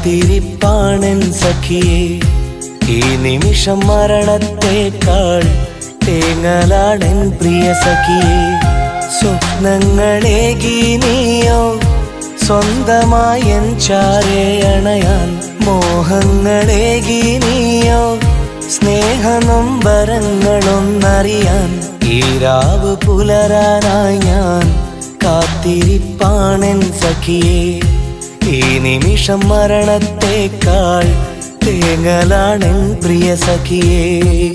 കാത്തിരിപ്പാണൻ സഖിയെ ഈ നിമിഷം മരണത്തേക്കാൾ തേങ്ങലാടൻ പ്രിയ സഖിയെ സ്വപ്നങ്ങളേകി നീയോ സ്വന്തമായി എൻ ചാരെ അണയാൻ മോഹങ്ങളേകി നീയോ സ്നേഹനൊമ്പരങ്ങളൊന്നറിയാൻ ഈ രാവ് പുലരാനായി ഞാൻ കാത്തിരിപ്പാണെൻ സഖിയെ ഈ നിമിഷം മരണത്തേക്കാൾ തേങ്ങലാണെൻ പ്രിയ സഖിയേ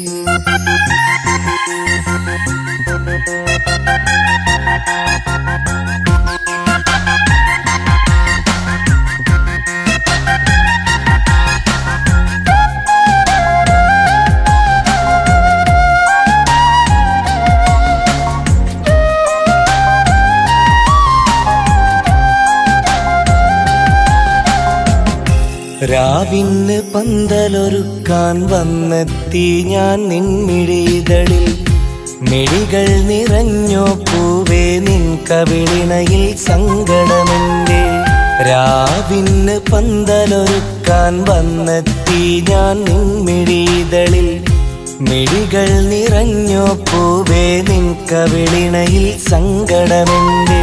രാവിന് പന്തലൊരുക്കാൻ വന്നെത്തി ഞാൻ നിൻമിഴിതളിൽ മിഴികൾ നിറഞ്ഞോ പൂവേ നിൻ കവിളിണയിൽ സങ്കടമെന്റെ രാവിന് പന്തലൊരുക്കാൻ വന്നെത്തി ഞാൻ നിൻമിഴിതളിൽ മിഴികൾ നിറഞ്ഞോ പൂവേ നിൻ കവിളിണയിൽ സങ്കടമെന്റെ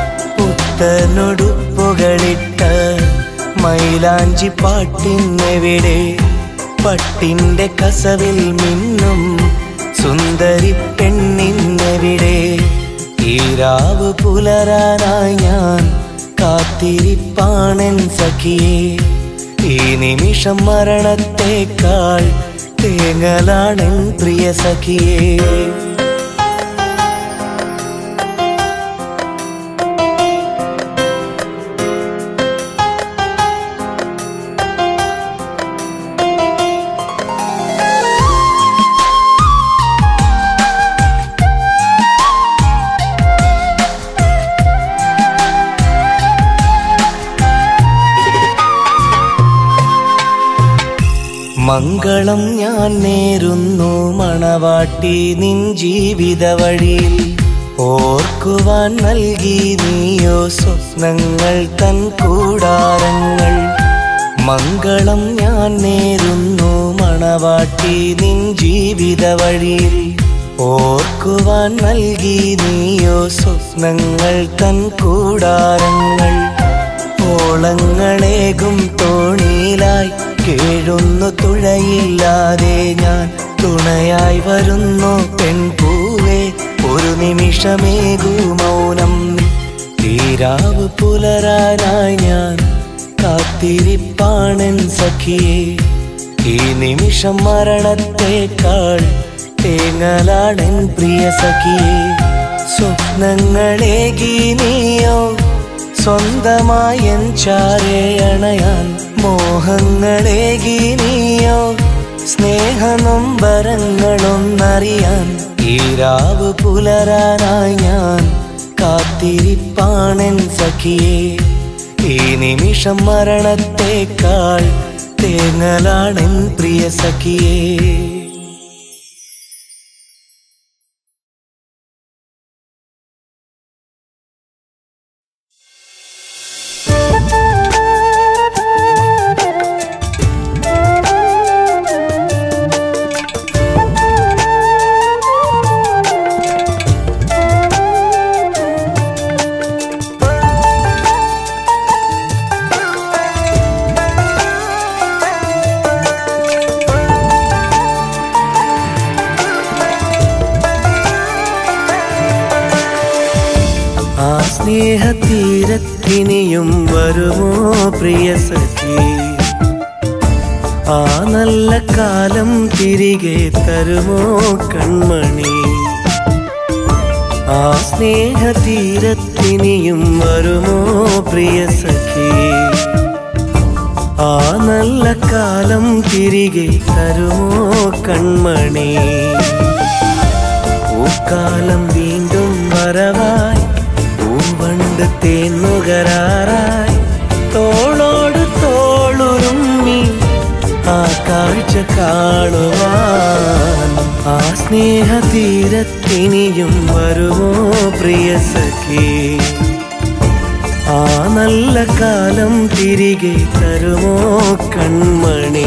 പുത്തനൊടുപ്പുകളിട്ട മൈലാഞ്ചി പാട്ടിന്നെവിടെ പട്ടിന്റെ കസവിൽ മിന്നും സുന്ദരി പെണ്ണിന്നെവിടെ ഈ രാവ് പുലരാനായി ഞാൻ കാത്തിരിപ്പാണെൻ സഖിയെ ഈ നിമിഷം മരണത്തേക്കാൾ തേങ്ങലാണെൻ പ്രിയ സഖിയേ മംഗളം ഞാൻ നേരുന്നു മണവാട്ടി നിൻ ജീവിത വഴിയിൽ ഓർക്കുവാൻ നൽകി നീയോ സ്വപ്നങ്ങൾ തൻ കൂടാരങ്ങൾ മംഗളം ഞാൻ നേരുന്നു മണവാട്ടി നിൻ ജീവിത വഴിയിൽ ഓർക്കുവാൻ നൽകി നീയോ സ്വപ്നങ്ങൾ തൻ കൂടാരങ്ങൾ ഓളങ്ങളേകും തോണിയിലായി കേഴുന്നു തുഴയില്ലാതെ ഞാൻ തുണയായി വരുന്നു പെൺപൂവേ ഒരു നിമിഷമേകൂ മൗനം തീരാവ് പുലരാനായി ഞാൻ കാത്തിരിപ്പാണെൻ സഖിയെ ഈ നിമിഷം മരണത്തേക്കാൾ തേങ്ങലാണെൻ പ്രിയ സഖിയെ സ്വപ്നങ്ങളേകി നീയോ സ്വന്തമായി എൻ ചാരെ അണയാൻ മോഹങ്ങളേകി നീയോ സ്നേഹനൊമ്പരങ്ങളൊന്നറിയാൻ ഈ രാവ് പുലരാനായി ഞാൻ കാത്തിരിപ്പാണെൻ സഖിയെ ഈ നിമിഷം മരണത്തേക്കാൾ തേങ്ങലാണെൻ പ്രിയ സഖിയേ ആ സ്നേഹതീരത്തിനിയും വരുമോ പ്രിയ സഖി ആ നല്ല കാലം തിരികെ തരുമോ കൺമണി ആ സ്നേഹതീരത്തിനിയും വരുമോ പ്രിയ സഖി ആ നല്ല കാലം തിരികെ തരുമോ കൺമണി പൂക്കാലം വീണ്ടും വരവായി പൂവണ്ട് തേന്നുകരാറായി തോളോട് തോളുരുമ്മി ആ കാഴ്ച കാണുവാൻ ആ സ്നേഹതീരത്തിനിയും വരുമോ പ്രിയ സഖി ആ നല്ല കാലം തിരികെ തരുമോ കൺമണി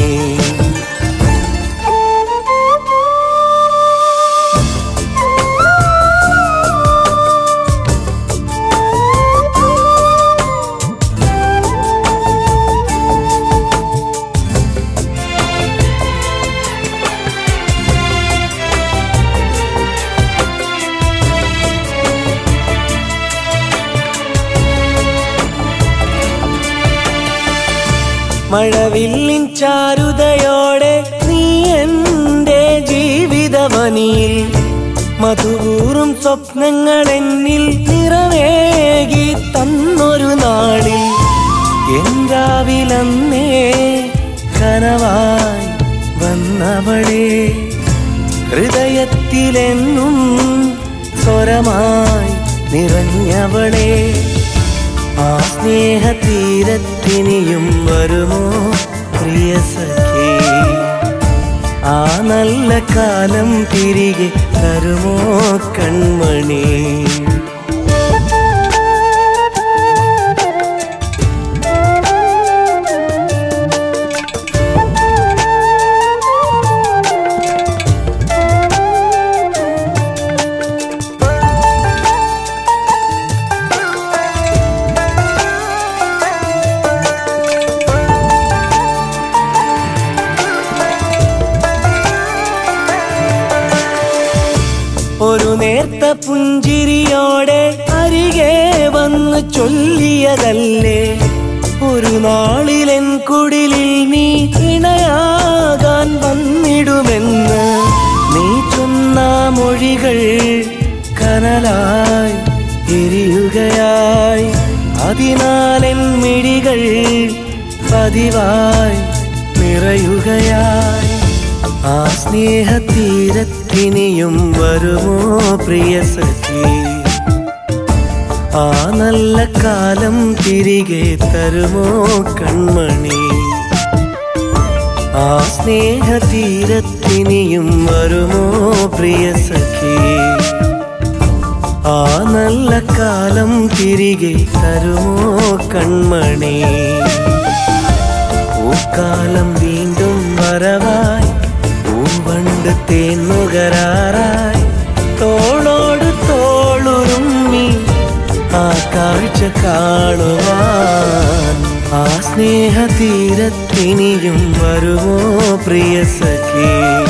മഴവില്ലിൻ ചാരുതയോടെ നീ എൻ്റെ ജീവിതവനിയിൽ മധുകൂറും സ്വപ്നങ്ങൾ എന്നിൽ നിറവേകി തന്നൊരു നാളിൽ എന്റാവിലന്നേ കനവായി വന്നവളെ ഹൃദയത്തിലെന്നും സ്വരമായി നിറഞ്ഞവളെ ആ സ്നേഹതീരത്തിനിയും വരുമോ പ്രിയ സഖി ആ നല്ല കാലം തിരികെ തരുമോ കൺമണി ഒരു നേർത്ത പുഞ്ചിരിയോടെ അരികെ വന്ന് ചൊല്ലിയതല്ലേ ഒരു നാളിലെൻ കുടിലിൽ നീ ഇണയാകാൻ വന്നിടുമെന്ന് നീ ചൊന്ന മൊഴികൾ കനലായി എരിയുകയായി അതിനാലെൻ മിഴികൾ പതിവായി നിറയുകയായി ആ സ്നേഹതീരത്തിനിയും വരുമോ പ്രിയ സഖി ആ നല്ല കാലം തിരികെ തരുമോ കൺമണി ആ സ്നേഹതീരത്തിനിയും വരുമോ പ്രിയ സഖി ആ നല്ല കാലം തിരികെ തരുമോ കൺമണി പൂക്കാലം വീണ്ടും വരവായി പൂവണ്ട് തേന്നുകരാറായി തോളോട് തോളുരുമ്മി ആ കാഴ്ച കാണുവാൻ ആ സ്നേഹതീരത്തിനിയും വരുമോ പ്രിയ സഖി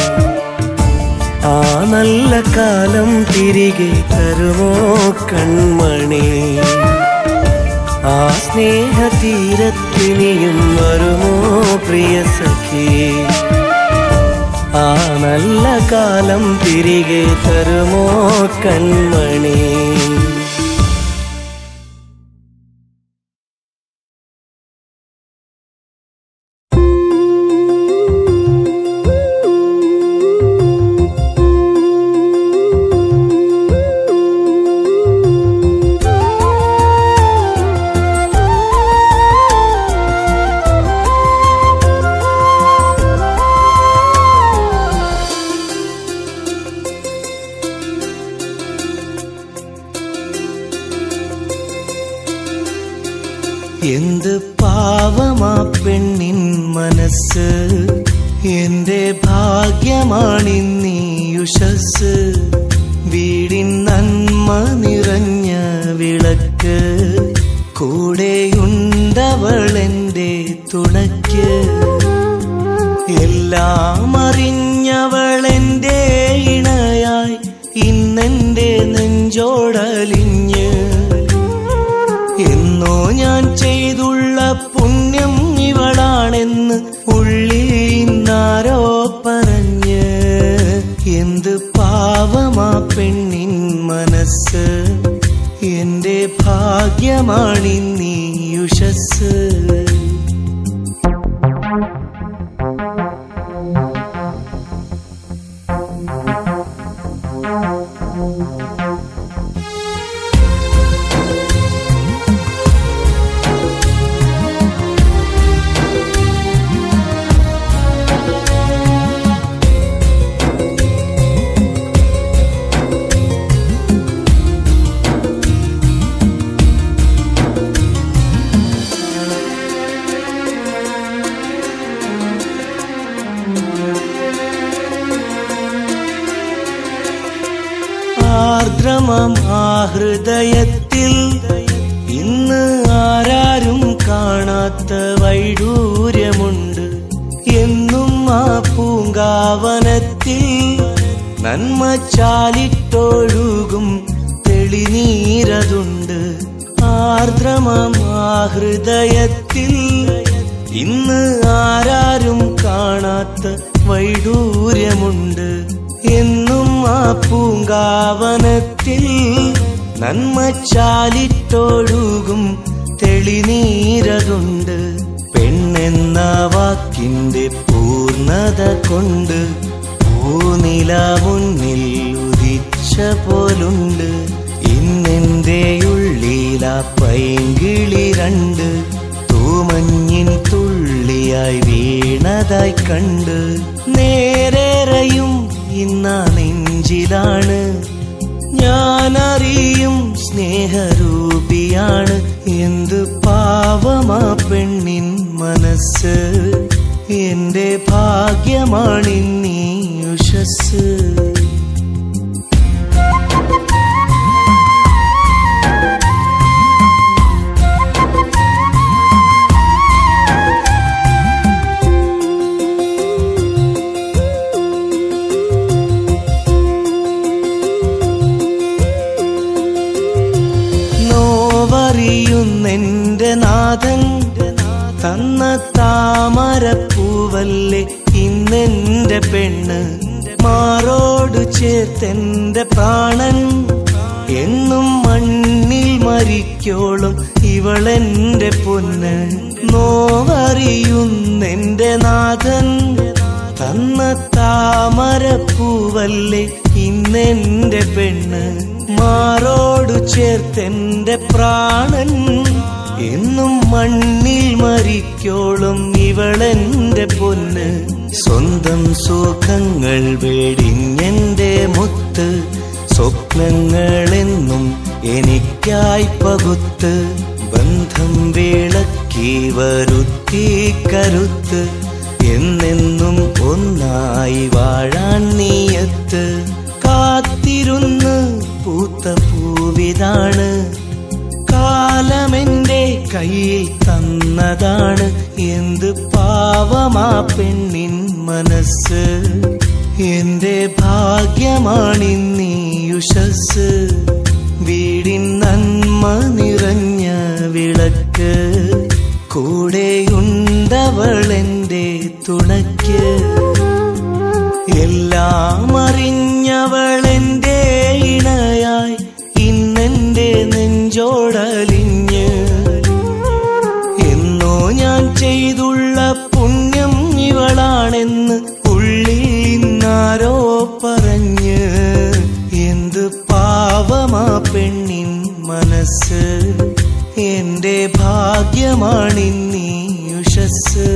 ആ നല്ല കാലം തിരികെ തരുമോ കൺമണി ആ സ്നേഹതീരത്തിനിയും വരുമോ പ്രിയ സഖി ആ നല്ല കാലം തിരികെ തരുമോ കൺമണി എന്ത് പാവമാ പെണ്ണിൻ മനസ്സ് എന്റെ ഭാഗ്യമാണിന്നീ യുഷസ് വീടിൻ നന്മ നിറഞ്ഞ വിളക്ക് കൂടെയുണ്ടവളെന്റെ തുണയ്ക്ക് എല്ലാം അറിഞ്ഞവളെന്റെ ഇണയായി ഇന്നെന്റെ നെഞ്ചോടലിഞ്ഞ് എന്നോ ഞാൻ ചെയ്തുള്ള പുണ്യം ഇവളാണെന്ന് ഉള്ളിൽ ഇന്നാരോ പറഞ്ഞ് എന്ത് പാവമാ പെണ്ണിൻ മനസ്സ് എന്റെ ഭാഗ്യമാണിന്നീ യുഷസ് ആർദ്രമാം ആ ഹൃദയത്തിൽ ഇന്ന് ആരാരും കാണാത്ത വൈഡൂര്യമുണ്ട് എന്നും ആ പൂങ്കാവനത്തിൽ നന്മ ചാലിട്ടൊഴുകും തെളിനീരതുണ്ട് ആർദ്രമാം ആ ഹൃദയത്തിൽ ഇന്ന് ആരാരും കാണാത്ത വൈഡൂര്യമുണ്ട് എന്നും ആ പൂങ്കാവനത്തിൽ നന്മ ചാലിട്ടൊഴുകും തെളിനീരതുണ്ട് പെണ്ണെന്ന വാക്കിന്റെ പൂർണ്ണത കൊണ്ട് പൂനില മുന്നിൽ ഉദിച്ച പോലുണ്ട് ഇന്നെന്റെ ഉള്ളില പൈങ്കിളി രണ്ട് തൂമഞ്ഞിൻ തുള്ളിയായി വീണതായി കണ്ട് നേരേറെയും ഇന്ന നെഞ്ചിലാണ് ഞാനറിയും സ്നേഹരൂപിയാണ് എന്ത് പാവമാ പെണ്ണിൻ മനസ്സ് എന്റെ ഭാഗ്യമാണിന്നീ ഉഷസ് നോവറിയുന്നെന്റെ നാഥൻ തന്ന താമരപ്പൂവല്ലേ ഇന്നെന്റെ പെണ്ണ് മാറോട് ചേർത്തെന്റെ പ്രാണൻ എന്നും മണ്ണിൽ മരിക്കോളും ഇവളെന്റെ പൊന്ന് നോവറിയുന്നെന്റെ നാഥൻ തന്ന താമരപ്പൂവല്ലേ ഇന്നെന്റെ പെണ്ണ് മാറോടു ചേർത്തെന്റെ പ്രാണൻ എന്നും മണ്ണിൽ മരിക്കോളും ഇവളെന്റെ പൊന്ന് സ്വന്തം സുഖങ്ങൾ വേടിഞ്ഞെന്റെ മുത്ത് സ്വപ്നങ്ങളെന്നും എനിക്കായി പകുത്ത് ബന്ധം വിളക്കി വരുത്തി കരുത്ത് എന്നെന്നും ഒന്നായി വാഴാൻ നീയത്ത് കാത്തിരുന്ന് പൂത്ത പൂവിതാണ് കാലമെന്റെ കയ്യിൽ തന്നതാണ് എന്ത് പാവമാ പെണ്ണിൻ മനസ്സ് എന്റെ ഭാഗ്യമാണിന്നീ ഉഷസ് വീടിൻ നന്മ നിറഞ്ഞ വിളക്ക് കൂടെയുണ്ടവളെന്റെ തുണയ്ക്ക് എല്ലാം അറിഞ്ഞവളെന്റെ ഇണയായി ഇന്നെന്റെ നെഞ്ചോടലിഞ്ഞ് എന്നോ ഞാൻ ചെയ്തുള്ള പുണ്യം ഇവളാണെന്ന് ഉള്ളിൽ ഇന്നാരോ പറഞ്ഞ് എന്ത് പാവമാ പെണ്ണിൻ മനസ്സ് എന്റെ ഭാഗ്യമാണിന്നീ ഉഷസ്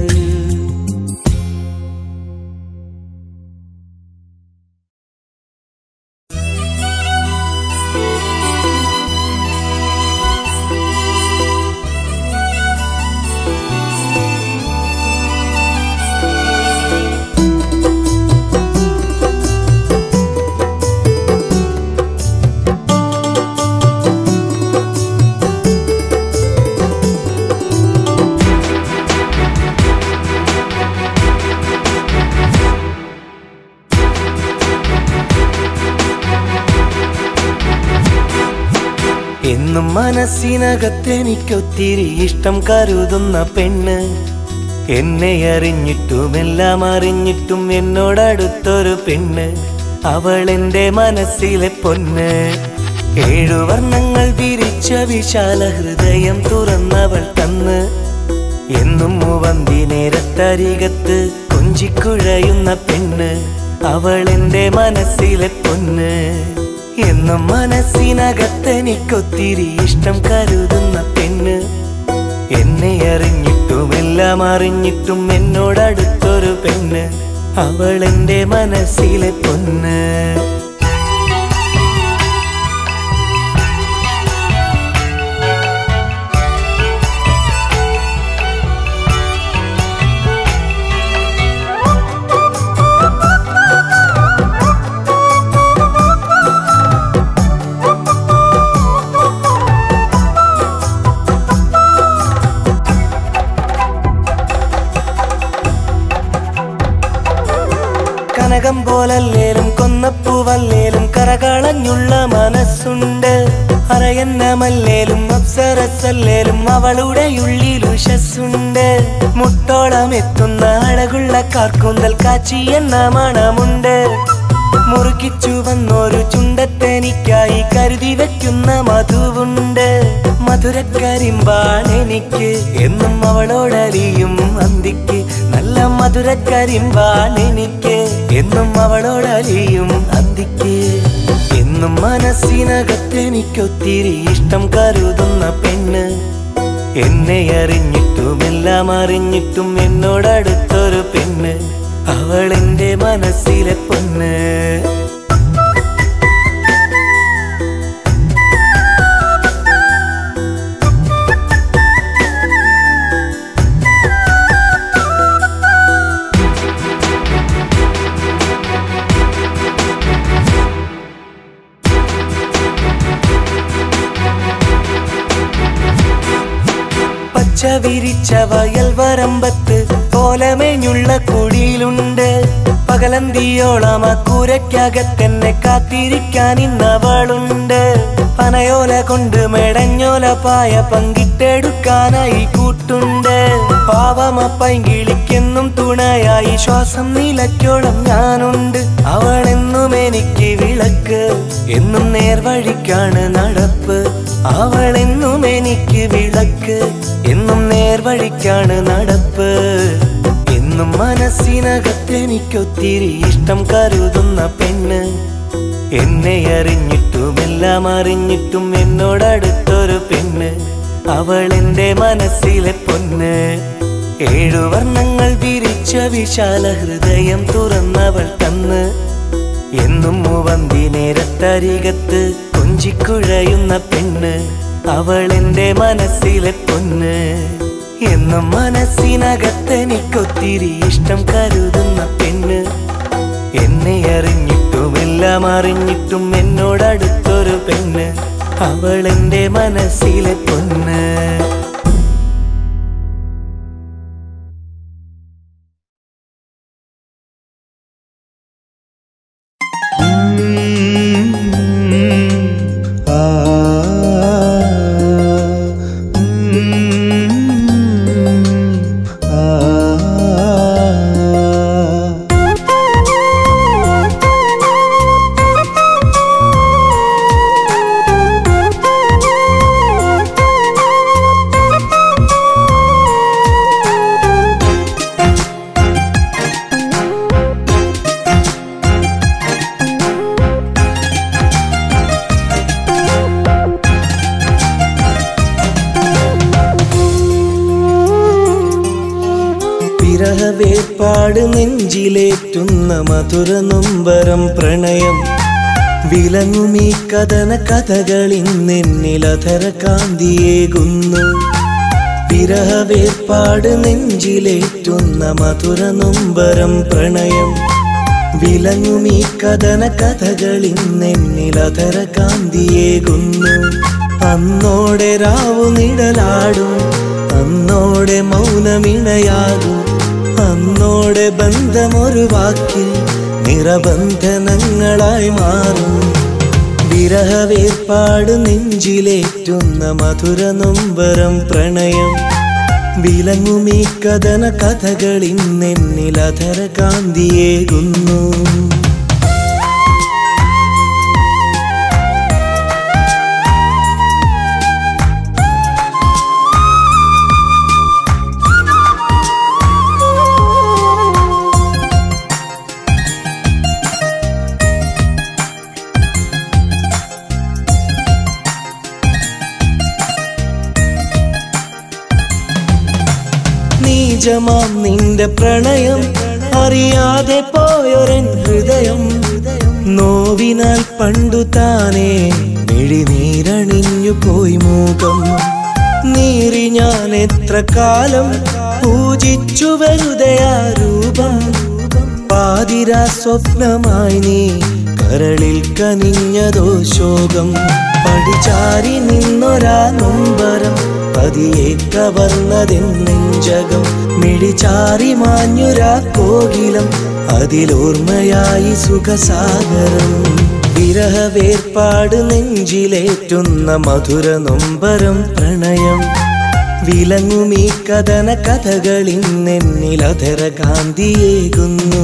എന്നും മനസ്സിനകത്തെനിക്കൊത്തിരി ഇഷ്ടം കരുതുന്ന പെണ്ണ് എന്നെ അറിഞ്ഞിട്ടും എല്ലാം അറിഞ്ഞിട്ടും എന്നോടടുത്തൊരു പെണ്ണ് അവൾ എന്റെ മനസ്സിലെ പൊന്ന് ഏഴു വർണ്ണങ്ങൾ വിരിച്ച വിശാല ഹൃദയം തുറന്നവൾ തന്ന് എന്നും മുവന്തി നേരത്തരികത്ത് കൊഞ്ചിക്കുഴയുന്ന പെണ്ണ് അവൾ എന്റെ മനസ്സിലെ പൊന്ന് എന്നും മനസ്സിനകത്തെനിക്കൊത്തിരി ഇഷ്ടം കരുതുന്ന പെണ്ണ് എന്നെ അറിഞ്ഞിട്ടും എല്ലാം അറിഞ്ഞിട്ടും എന്നോടടുത്തൊരു പെണ്ണ് അവൾ എന്റെ മനസ്സിലെ പൊന്ന് കനകം പോലല്ലേലും കൊന്നപ്പൂവല്ലേലും കറകളഞ്ഞുള്ള മനസ്സുണ്ട് അറയന്നമല്ലേലും അപ്സരസല്ലേലും അവളുടെ ഉള്ളിൽ ഉഷസ്സുണ്ട് മുട്ടോളം എത്തുന്ന അഴകുള്ള കാർക്കൂന്തൽ കാച്ചി എന്ന മണമുണ്ട് മുറുകിച്ചു വന്നൊരു ചുണ്ടത്തെനിക്കായി കരുതി വെക്കുന്ന മധുവുണ്ട് മധുരക്കരിമ്പാണ് എനിക്ക് എന്നും അവളോടറിയും അന്തിക്ക് നല്ല മധുരക്കരിമ്പാണ് എനിക്ക് എന്നും അവളോടറിയും അന്തിക്ക് എന്നും മനസ്സിനകത്തെനിക്കൊത്തിരി ഇഷ്ടം കരുതുന്ന പെണ്ണ് എന്നെ അറിഞ്ഞിട്ടും എല്ലാം അറിഞ്ഞിട്ടും എന്നോടടുത്തൊരു പെണ്ണ് അവൾ എന്റെ മനസ്സിലെ പൊന്ന് പച്ച വിരിച്ച വയൽ വരമ്പത്ത് കോലമേഞ്ഞുള്ള കുടിയിലുണ്ട് പകലന്തിയോളം ആ കൂരയ്ക്കകത്തെന്നെ കാത്തിരിക്കാൻ ഇന്നവളുണ്ട് പനയോല കൊണ്ട് മെടഞ്ഞോല പായ പങ്കിട്ടെടുക്കാനായി കൂട്ടുണ്ട് പാവമ പൈങ്കിളിക്കെന്നും തുണയായി ശ്വാസം നിലയ്ക്കോളം ഞാനുണ്ട് അവളെന്നും എനിക്ക് വിളക്ക് എന്നും നേർവഴിക്കാണ് നടപ്പ് അവളെന്നും എനിക്ക് വിളക്ക് എന്നും നേർവഴിക്കാണ് നടപ്പ് എന്നും മനസ്സിനകത്തെനിക്കൊത്തിരി ഇഷ്ടം കരുതുന്ന പെണ്ണ് എന്നെ അറിഞ്ഞിട്ടും എല്ലാം അറിഞ്ഞിട്ടും എന്നോടടുത്തൊരു പെണ്ണ് അവൾ എന്റെ മനസ്സിലെ പൊന്ന് ഏഴു വർണ്ണങ്ങൾ വിരിച്ച വിശാല ഹൃദയം തുറന്നവൾ തന്ന് എന്നും മൂവന്തി നേരത്തരികത്ത് കൊഞ്ചിക്കുഴയുന്ന പെണ്ണ് അവൾ എന്റെ മനസ്സിലെ പൊന്ന് എന്നും മനസ്സിനകത്തെനിക്കൊത്തിരി ഇഷ്ടം കരുതുന്ന പെണ്ണ് എന്നെ അറിഞ്ഞിട്ടും എല്ലാം അറിഞ്ഞിട്ടും എന്നോടടുത്തൊരു പെണ്ണ് അവൾ എന്റെ മനസ്സിലെ പൊന്ന് വിരഹവേപ്പാട് നെഞ്ചിലേറ്റുന്ന മധുര നൊമ്പരം പ്രണയം വിലങ്ങുമീ കഥന കഥകളിന്നെന്നിലധര കാന്തിയേകുന്നു വിരഹവേപ്പാട് നെഞ്ചിലേറ്റുന്ന മധുര നൊമ്പരം പ്രണയം വിലങ്ങുമീ കഥന കഥകളിന്നെന്നിലധര കാന്തിയേകുന്നു അന്നോടെ രാവു നിഴലാടും അന്നോടെ മൗനമിണയാകും അന്നോടെ ബന്ധമൊരു വാക്കിൽ നിറബന്ധനങ്ങളായി മാറും വിരഹവേർപ്പാട് നെഞ്ചിലേറ്റുന്ന മധുര നൊമ്പരം പ്രണയം വിലങ്ങുമീ കഥന കഥകളിന്നെന്നിലധര കാന്തിയേകുന്നു നീജമാം നിന്റെ പ്രണയം അറിയാതെ പോയൊരൻ ഹൃദയം നോവിനാൽ പണ്ടു താനേ മിഴിനീരണിഞ്ഞു പോയി മൂകം നീറി ഞാൻ എത്ര കാലം പൂജിച്ചു വെറുതെ ആ രൂപം പാതിരാ സ്വപ്നമായി നീ കരളിൽ കനിഞ്ഞതോ ശോകം പടിചാരി നിന്നൊരാ നൊമ്പരം പതിയെ കവർന്നതെൻ നെഞ്ചകം മിഴിചാരി മാഞ്ഞുരാ കോകിലം അതിലോർമ്മയായി സുഖസാഗരം വിരഹവേർപ്പാട് നെഞ്ചിലേറ്റുന്ന മധുര നൊമ്പരം പ്രണയം വിലങ്ങുമീ കഥന കഥകളിന്നെന്നിലധര കാന്തിയേകുന്നു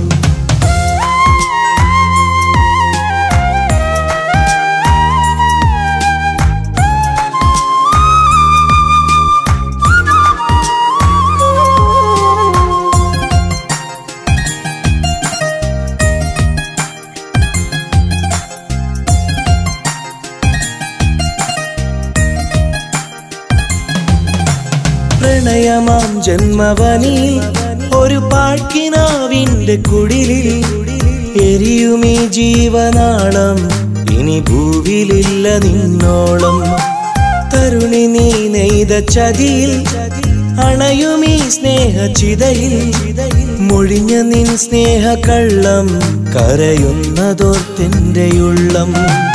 പ്രണയമാം ജന്മവനിൽ ഒരു പാഴ്ക്കിനാവിന്റെ കുടിലിൽ എരിയുമീ ജീവനാളം ഇനി ഭൂവിലില്ല നിന്നോളം തരുണി നീ നെയ്ത ചതിയിൽ അണയുമീ സ്നേഹചിതയിൽ മൊഴിഞ്ഞ നിൻ സ്നേഹ കള്ളം കരയുന്നതോർത്തെന്റെ ഉള്ളം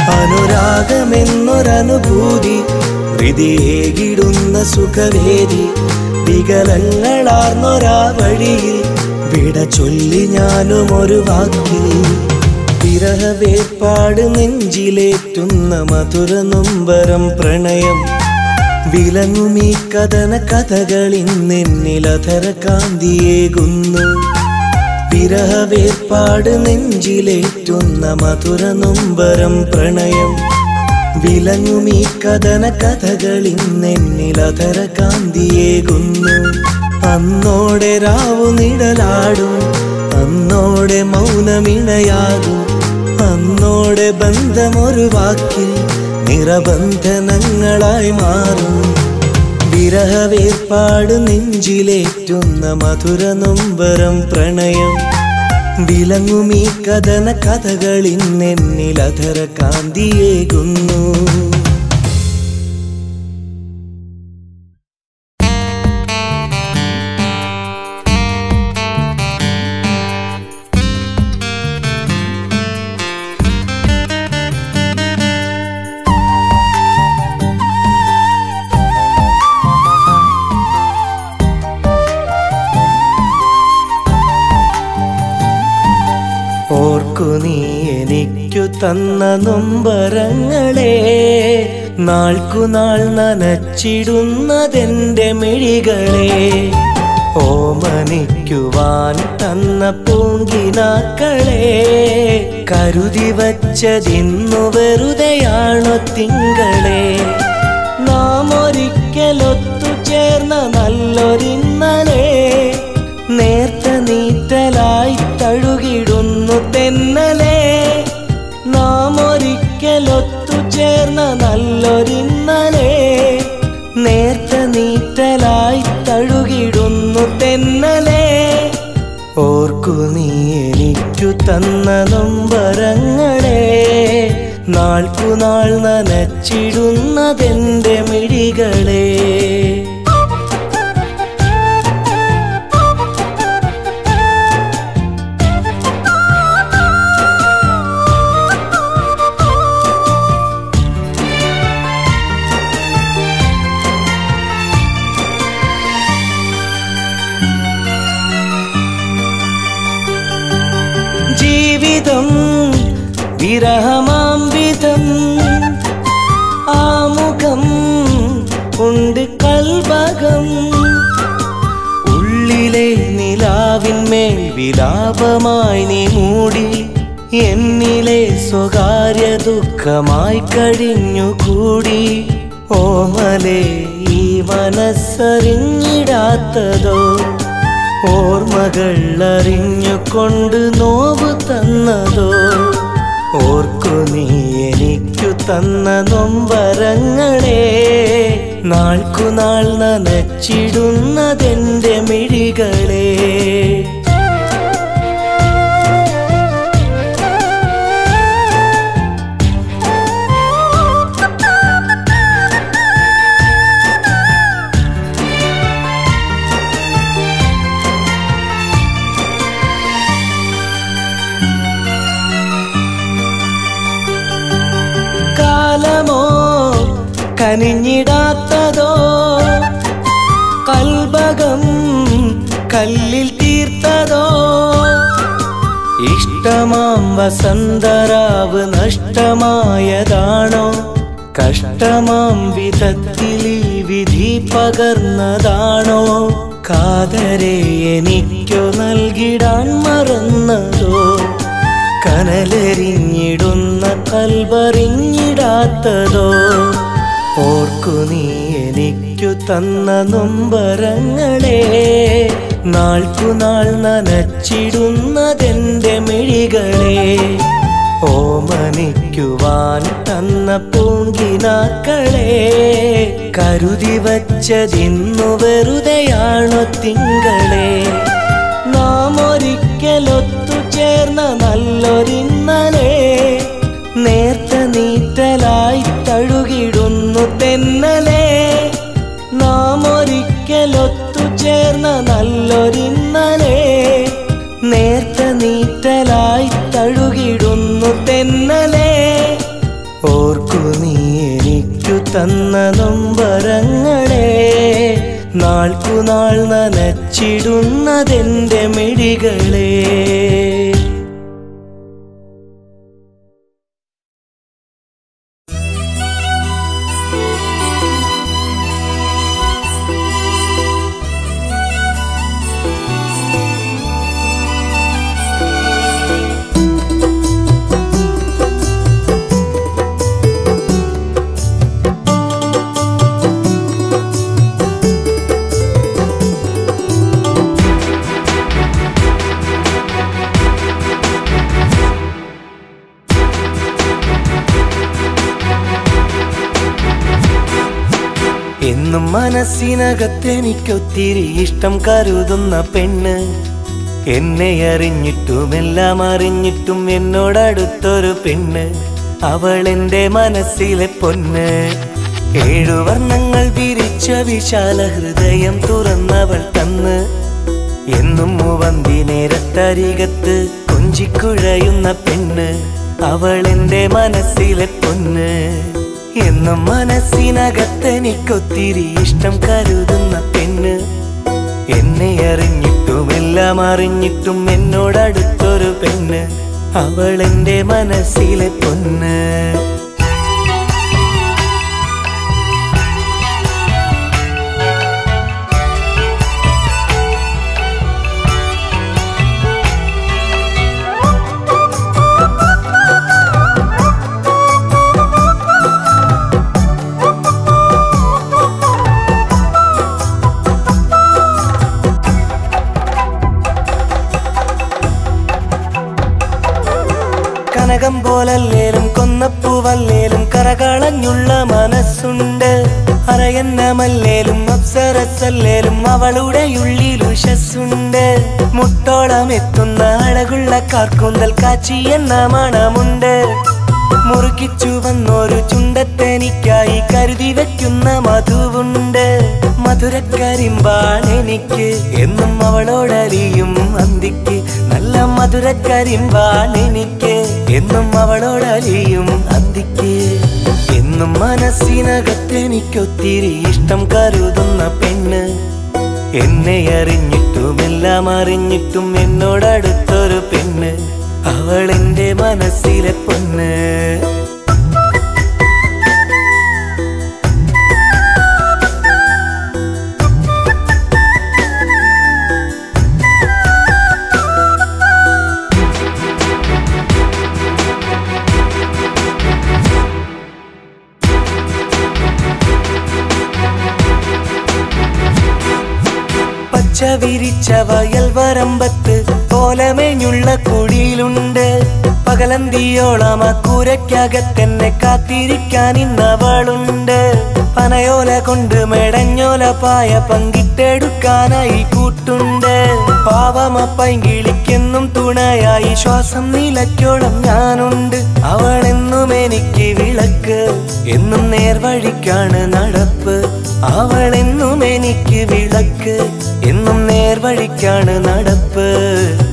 അനുരാഗമെന്നൊരനുഭൂതി ഹൃതിയേകിടുന്ന സുഖവേദി വികലങ്ങളാർന്നൊരാ വഴിയിൽ വിട ചൊല്ലി ഞാനും ഒരു വാക്കിൽ വിരഹവേർപ്പാട് നെഞ്ചിലേറ്റുന്ന മധുര നൊമ്പരം പ്രണയം വിലങ്ങുമീ കഥന കഥകളിന്നെന്നിലധര കാന്തിയേകുന്നു വിരഹവേർപ്പാട് നെഞ്ചിലേറ്റുന്ന മധുര നൊമ്പരം പ്രണയം വിലങ്ങുമീ കഥന കഥകളിന്നെന്നിലധര കാന്തിയേകുന്നു അന്നോടെ രാവു നിഴലാടും അന്നോടെ മൗനമിണയാകും അന്നോടെ ബന്ധമൊരു വാക്കിൽ നിറബന്ധനങ്ങളായി മാറും വിരഹവേർപ്പാട് നെഞ്ചിലേറ്റുന്ന മധുര നൊമ്പരം പ്രണയം വിലങ്ങുമീ കഥന കഥകളിന്നെന്നിലധര കാന്തിയേകുന്നു ഓർക്കു നീ എനിക്കു തന്ന നൊമ്പരങ്ങളെ നാൾക്കുനാൾ നനച്ചിടുന്നതെന്റെ മിഴികളെ ഓമനിക്കുവാൻ തന്ന പൂങ്കിനാക്കളെ കരുതി വച്ചതിന്നു വെറുതെയാണോ തിങ്കളെ നാം ഒരിക്കലൊത്തു ചേർന്ന നല്ലൊരിന്നലെ നേർത്ത നീറ്റലായി തഴുകിടുന്നു തെന്നലെ നാം ഒരിക്കലൊത്തു ചേർന്ന നല്ലൊരിന്നലെ നേർത്ത നീറ്റലായി തഴുകിടുന്നു തെന്നലെ ഓർക്കു നീ എനിക്കു തന്ന നൊമ്പരങ്ങളെ നാൾക്കുനാൾ നനച്ചിടുന്നതെന്റെ മിഴികളെ ജീവിതം വിരഹമാം വിധം ആമുഖം ഉണ്ട് കൽവകം ഉള്ളിലെ നിലാവിന്മേൽ വിലാപമായി നീ മൂടി എന്നിലെ സ്വകാര്യ ദുഃഖമായി കഴിഞ്ഞു കൂടി ഓമലെ ഈ മനസ്സറിഞ്ഞിടാത്തതോ ഓർമ്മകൾ അറിഞ്ഞുകൊണ്ട് നോവ് തന്നതോ ഓർക്കു നീ എനിക്കു തന്ന നൊമ്പരങ്ങളെ നാൾക്കുനാൾ നനച്ചിടുന്നതെന്റെ മിഴികളെ കനിഞ്ഞിടാത്തതോ കൽബകം കല്ലിൽ തീർത്തതോ ഇഷ്ടമാം വസന്തരാവ് നഷ്ടമായതാണോ കഷ്ടമാം വിധത്തിൽ ഈ വിധി പകർന്നതാണോ കാതരെ എനിക്കു നൽകിടാൻ മറന്നതോ കനലെറിഞ്ഞിടുന്ന കൽവറിഞ്ഞിടാത്തതോ ഓർക്കു നീ എനിക്കു തന്ന നൊമ്പരങ്ങളെ നാൾക്കുനാൾ നനച്ചിടുന്നതെന്റെ മിഴികളെ ഓമനിക്കുവാൻ തന്ന പൂങ്കിനാക്കളെ കരുതി വച്ചതിന്നു വെറുതെയാണോ തിങ്കളെ നാം ഒരിക്കലൊത്തു ചേർന്ന നല്ലൊരിന്നലെ നേർത്ത നീറ്റലായി തഴുകിടുന്നു തെന്നലെ നാം ഒരിക്കലൊത്തു ചേർന്ന നല്ലൊരിന്നലെ നേർത്ത നീറ്റലായി തഴുകിടുന്നു തെന്നലെ ഓർക്കു നീ എനിക്കു തന്ന നൊമ്പരങ്ങളെ നാൾക്കുനാൾ നനച്ചിടുന്നതെന്റെ മിഴികളെ എന്നും മനസ്സിനകത്തെനിക്കൊത്തിരി ഇഷ്ടം കരുതുന്ന പെണ്ണ് എന്നെ അറിഞ്ഞിട്ടും എല്ലാം അറിഞ്ഞിട്ടും എന്നോടടുത്തൊരു പെണ്ണ് അവൾ എന്റെ മനസ്സിലെ പൊന്ന് ഏഴു വർണ്ണങ്ങൾ വിരിച്ച വിശാല ഹൃദയം തുറന്നവൾ തന്ന് എന്നും മുവന്തി നേരത്തരികത്ത് കൊഞ്ചിക്കുഴയുന്ന പെണ്ണ് അവൾ എന്റെ മനസ്സിലെ പൊന്ന് എന്നും മനസ്സിനകത്തെനിക്കൊത്തിരി ഇഷ്ടം കരുതുന്ന പെണ്ണ് എന്നെ അറിഞ്ഞിട്ടും എല്ലാം അറിഞ്ഞിട്ടും എന്നോടടുത്തൊരു പെണ്ണ് അവൾ എന്റെ മനസ്സിലെ പൊന്ന് കനകം പോലല്ലേലും കൊന്നപ്പൂവല്ലേലും കറകളഞ്ഞുള്ള മനസ്സുണ്ട് അറയന്നമല്ലേലും അപ്സരസല്ലേലും അവളുടെ ഉള്ളിൽ ഉഷസ്സുണ്ട് മുട്ടോളം എത്തുന്ന അഴകുള്ള കാർക്കൂന്തൽ കാച്ചി എന്ന മണമുണ്ട് മുറുക്കിച്ചു വന്നൊരു ചുണ്ടത്തെനിക്കായി കരുതി വെക്കുന്ന മധുവുണ്ട് മധുരക്കരിമ്പാണ് എനിക്ക് എന്നും അവളോടലിയും അന്തിക്ക് നല്ല മധുരക്കരിമ്പാണ് എനിക്ക് എന്നും അവളോടലിയും അന്തിക്ക് എന്നും മനസ്സിനകത്തെനിക്കൊത്തിരി ഇഷ്ടം കരുതുന്ന പെണ്ണ് എന്നെ അറിഞ്ഞിട്ടും എല്ലാം അറിഞ്ഞിട്ടും എന്നോടടുത്തൊരു പെണ്ണ് അവൾ എന്റെ മനസ്സിലെ പൊന്ന് പച്ച വിരിച്ച വയൽ വരമ്പത്ത് കോലമേഞ്ഞുള്ള കുടിയിലുണ്ട് പകലന്തിയോളം ആ കൂരയ്ക്കകത്തെന്നെ കാത്തിരിക്കാൻ ഇന്നവളുണ്ട് പനയോല കൊണ്ട് മെടഞ്ഞോല പായ പങ്കിട്ടെടുക്കാനായി കൂട്ടുണ്ട് പാവമ പൈങ്കിളിക്കെന്നും തുണയായി ശ്വാസം നിലയ്ക്കോളം ഞാനുണ്ട് അവളെന്നും എനിക്ക് വിളക്ക് എന്നും നേർവഴിക്കാണ് നടപ്പ് അവളെന്നും എനിക്ക് വിളക്ക് എന്നും നേർവഴിക്കാണ് നടപ്പ്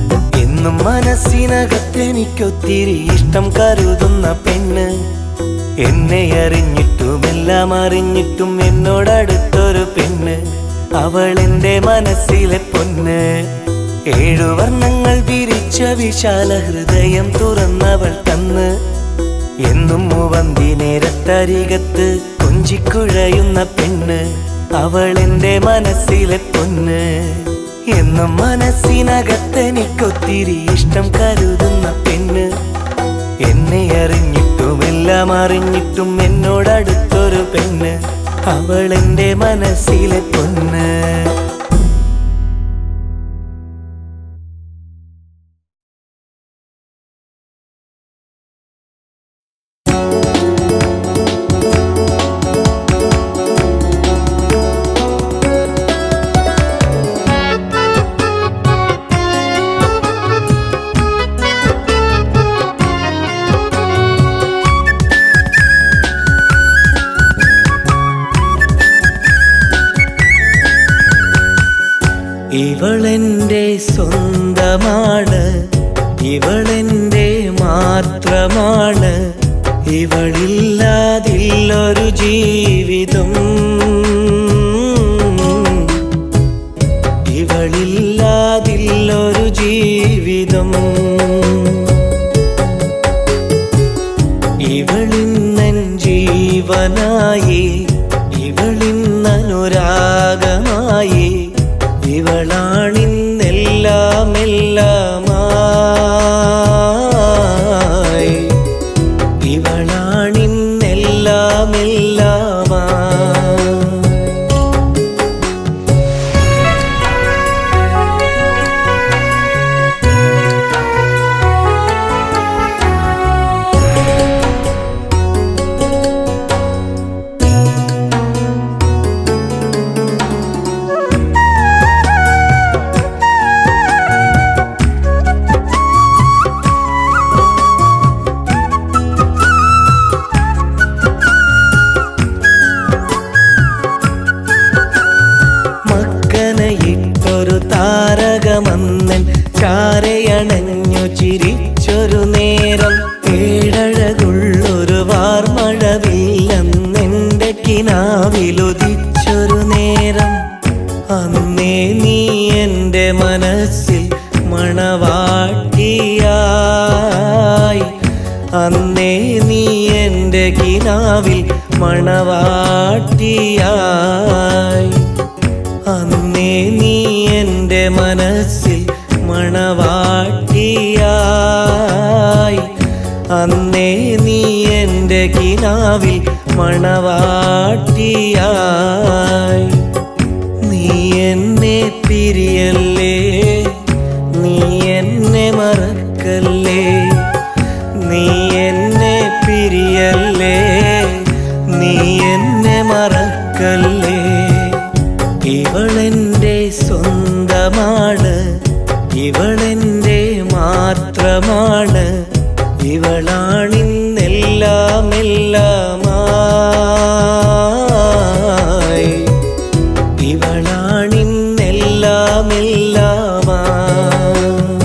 എന്നും മനസ്സിനകത്തെനിക്കൊത്തിരി ഇഷ്ടം കരുതുന്ന പെണ്ണ് എന്നെ അറിഞ്ഞിട്ടും എല്ലാം അറിഞ്ഞിട്ടും എന്നോടടുത്തൊരു പെണ്ണ് അവൾ എന്റെ മനസ്സിലെ പൊന്ന് ഏഴു വർണ്ണങ്ങൾ വിരിച്ച വിശാല ഹൃദയം തുറന്നവൾ തന്ന് എന്നും മൂവന്തി നേരത്തരികത്ത് കൊഞ്ചിക്കുഴയുന്ന പെണ്ണ് അവൾ എന്റെ മനസ്സിലെ പൊന്ന് എന്നും മനസ്സിനകത്തെനിക്കൊത്തിരി ഇഷ്ടം കരുതുന്ന പെണ്ണ് എന്നെ അറിഞ്ഞിട്ടും എല്ലാം അറിഞ്ഞിട്ടും എന്നോടടുത്തൊരു പെണ്ണ് അവൾ എന്റെ മനസ്സിലെ പൊന്ന് ഇവളെന്റെ സ്വന്തമാണ് ഇവളെന്റെ മാത്രമാണ് ഇവളില്ലാതില്ലൊരു ജീവിതം ഇവളില്ലാതില്ലൊരു ജീവിതം ഇവളിന്നൻ ജീവനായി ഇവളിന്നനുരാഗമായി ഇവളാണിന്നെല്ലാം എല്ലാമായി ഇവളാണിന്നെല്ലാം എല്ലാമായി മക്കനയിട്ടൊരു താരകമന്നൻ ചാരയണഞ്ഞു ചിരിച്ചൊരു നേരം ഏഴഴകുള്ളൊരു വാർമഴവില്ലെന്നെന്റെ കിനാവിലുദിച്ചൊരു നേരം അന്നേ നീ എൻ്റെ മനസ്സിൽ മണവാട്ടിയായി അന്നേ നീ എൻ്റെ കിനാവിൽ മണവാട്ടിയായി അന്നേ നീ എൻ്റെ മനസ്സിൽ മണവാട്ടിയായി അന്നേ നീ എൻ്റെ കിനാവിൽ മണവാട്ടിയായി നീ എന്നെ പിരിയല്ലേ നീ എന്നെ മറക്കല്ലേ നീ എന്നെ പിരിയല്ലേ നീ എന്നെ മറക്കല്ലേ ഇവളെന്റെ സ്വന്തമാണ് ഇവളെന്റെ മാത്രമാണ് ഇവളാണിന്നെല്ലാം എല്ലാമായി ഇവളാണിന്നെല്ലാം എല്ലാമായി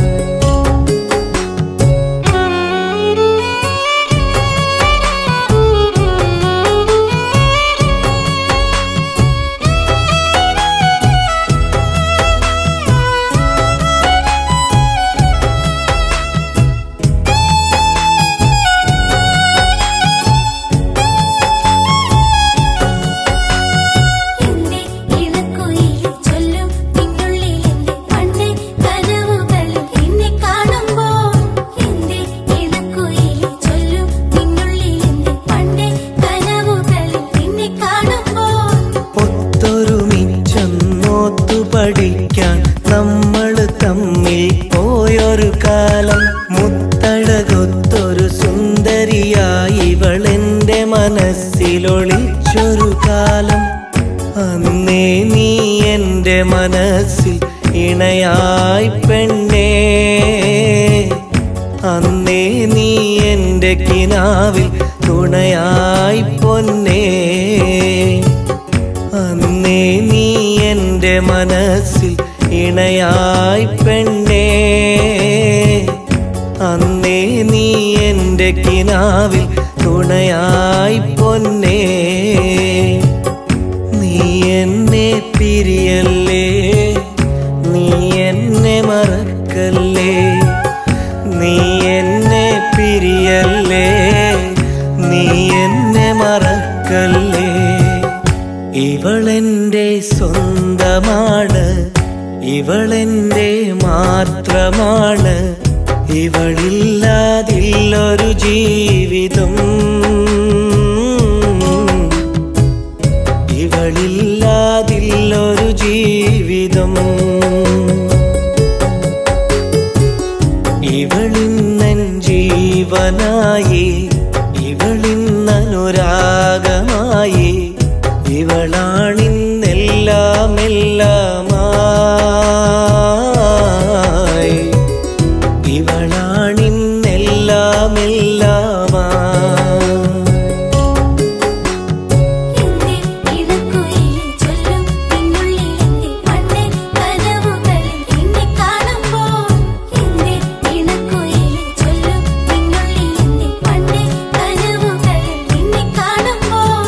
എന്റെ ഇണക്കുയിലിൽ ചൊല്ലും നിന്നുള്ളിൽ എന്റെ പണ്ടേ കനവുകളിൽ എന്നെ കാണുമ്പോൾ എന്റെ ഇണക്കുയിലിൽ ചൊല്ലും നിന്നുള്ളിൽ എന്റെ പണ്ടേ കനവുകളിൽ എന്നെ കാണുമ്പോൾ ഒത്തൊരുമിച്ചൊന്നോത്തു പഠിക്കാൻ നമ്മൾ തമ്മിൽ പോയൊരു കാലം മുത്തഴകൊത്തൊരു സുന്ദരിയായി ഇവളെന്റെ മനസ്സിലൊളിച്ചൊരു കാലം അന്നേ നീ എൻ്റെ മനസ്സിൽ ഇണയായി പെണ്ണേ അന്നേ നീ എൻ്റെ കിനാവിൽ തുണയായി പൊന്നേ അന്നേ നീ എൻ്റെ മനസ്സിൽ ഇണയായി പെണ്ണേ അന്നേ നീ എൻ്റെ കിനാവിൽ തുണയായി തുണയായി പൊന്നേ നീ എന്നെ പിരിയല്ലേ നീ എന്നെ മറക്കല്ലേ നീ എന്നെ പിരിയല്ലേ നീ എന്നെ മറക്കല്ലേ ഇവളെന്റെ സ്വന്തമാണ് ഇവളെന്റെ മാത്രമാണ് ഇവളില്ലാതില്ലൊരു ജീവിതം ഇവളില്ലാതില്ലൊരു ജീവിതം ഇവളിന്നൻ ജീവനായി ഇവളിന്നനുരാഗമായി ഇവളാണിന്നെല്ലാം എല്ലാമായി ഇവളാണിന്നെല്ലാം എല്ലാമായി എന്റെ ഇണക്കുയിലിൽ ചൊല്ലും നിന്നുള്ളിൽ എന്റെ പണ്ടേ കനവുകളിൽ എന്നെ കാണുമ്പോൾ എന്റെ ഇണക്കുയിലിൽ ചൊല്ലും നിന്നുള്ളിൽ എന്റെ പണ്ടേ കനവുകളിൽ എന്നെ കാണുമ്പോൾ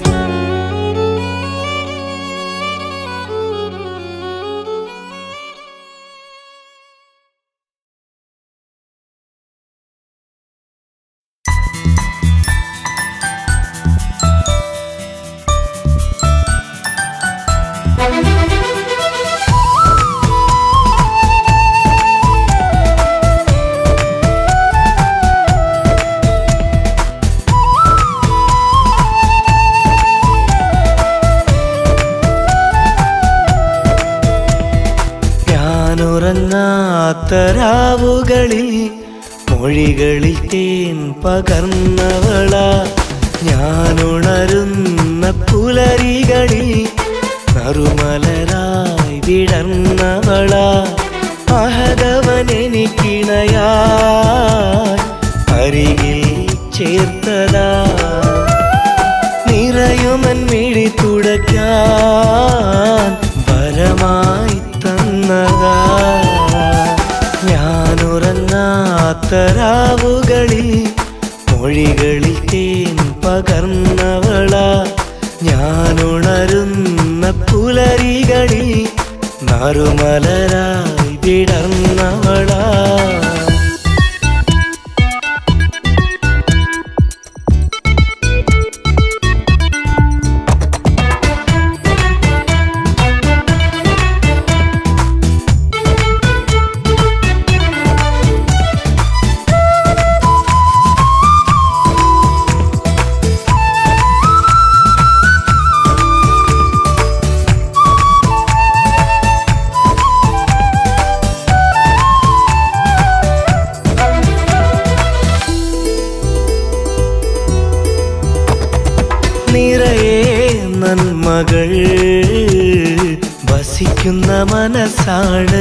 ഞാനുറങ്ങാത്ത രാവുകളിൽ മൊഴികളിൽ തേൻ പകർന്നവള ഞാനുണരുന്ന പുലരികളിൽ നറുമലരായി വിടർന്നവള അഹദവൻ എനിക്കിണയാ അരികിൽ ചേർത്തതാ നിറയുമൻ മിഴി തുടയ്ക്കാൻ വരമായി തന്നതാ ഞാനുറങ്ങാത്ത രാവുകളിൽ മൊഴികളിൽ തേൻ പകർന്നവള ഞാനുണരുന്ന പുലരികളിൽ നറുമലരായി വിടർന്നവളാ നിറയെ നന്മകൾ വസിക്കുന്ന മനസ്സാണ്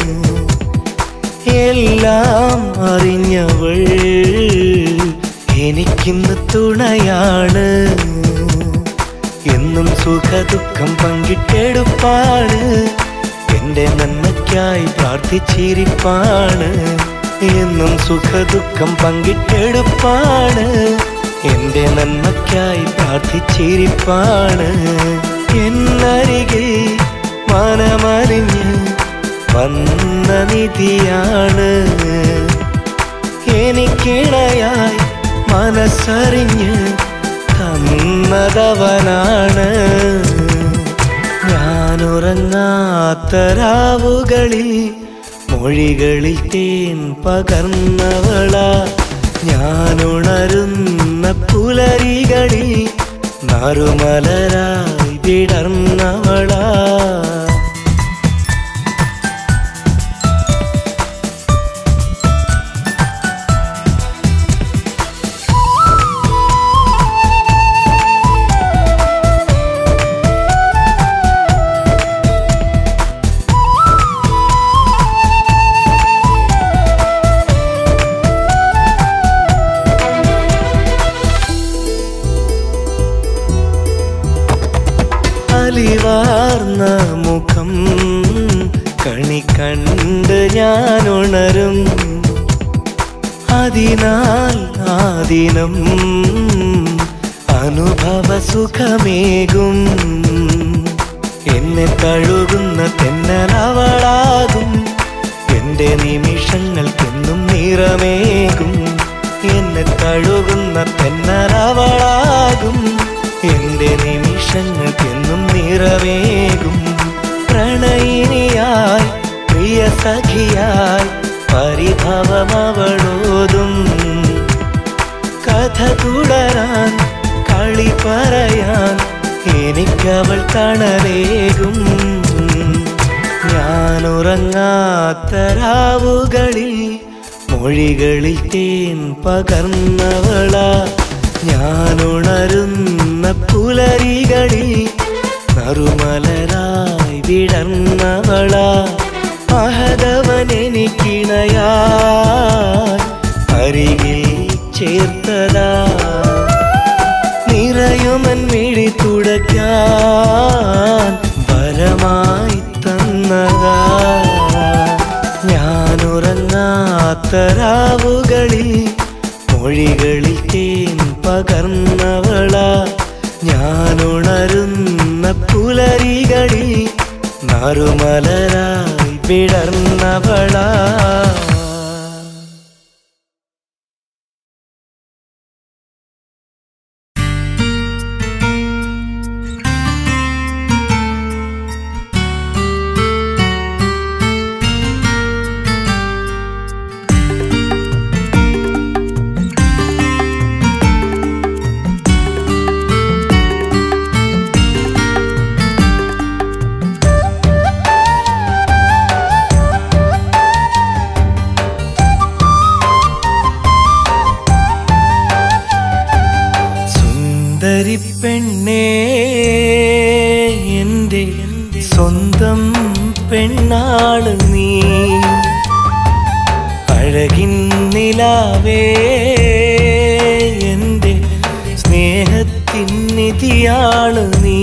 എല്ലാം അറിഞ്ഞവൾ എനിക്കിന്ന് തുണയാണ് എന്നും സുഖദുഃഖം പങ്കിട്ടെടുപ്പാണ് എന്റെ നന്മയ്ക്കായി പ്രാർത്ഥിച്ചിരിപ്പാണ് എന്നും സുഖദുഃഖം പങ്കിട്ടെടുപ്പാണ് എന്റെ നന്മയ്ക്കായി പ്രാർത്ഥിച്ചിരിപ്പാണ് എന്നരികെ മനമറിഞ്ഞ് വന്ന നിധിയാണ് എനിക്കിണയായി മനസ്സറിഞ്ഞ് തന്നതവനാണ് ഞാനുറങ്ങാത്ത രാവുകളിൽ മൊഴികളിൽ തേൻ പകർന്നവള ഞാനുണരുന്ന പുലരികളിൽ നറുമലരായി വിടർന്നവളാ അലിവാർന്ന മുഖം കണി കണ്ട് ഞാൻ ഉണരും അതിനാൽ ആദിനം അനുഭവ സുഖമേകും എന്നെ തഴുകുന്ന തെന്നലവളാകും എന്റെ നിമിഷങ്ങൾക്കെന്നും നിറമേകും എന്നെ തഴുകുന്ന തെന്നലവളാകും എന്റെ നിമിഷങ്ങൾക്കെന്നും നിറമേകും പ്രണയിനിയായി പ്രിയ സഖിയായി പരിഭവമവളോതും കഥ തുടരാൻ കളി പറയാൻ എനിക്കവൾ തണലേകും ഞാനുറങ്ങാത്ത രാവുകളിൽ മൊഴികളിൽ തേൻ പകർന്നവള ഞാനുണരുന്ന പുലരികളിൽ നറുമലരായി വിടർന്നവള മഹതവൻ എനിക്കിണയായി അരികിൽ ചേർത്തതാ നിറയുമൻ മിഴി തുടയ്ക്കാൻ വരമായി തന്നതാ ഞാനുറങ്ങാത്ത രാവുകളിൽ മൊഴികളിൽ തേൻ പകർന്നവള ഞാനുണരുന്ന പുലരികളിൽ നറുമലരായി വിടർന്നവളാ സുന്ദരി പെണ്ണേ എൻ്റെ സ്വന്തം പെണ്ണാള് നീ അഴകിൻ നിലാവേ എൻ്റെ സ്നേഹത്തിൻ നിധിയാള് നീ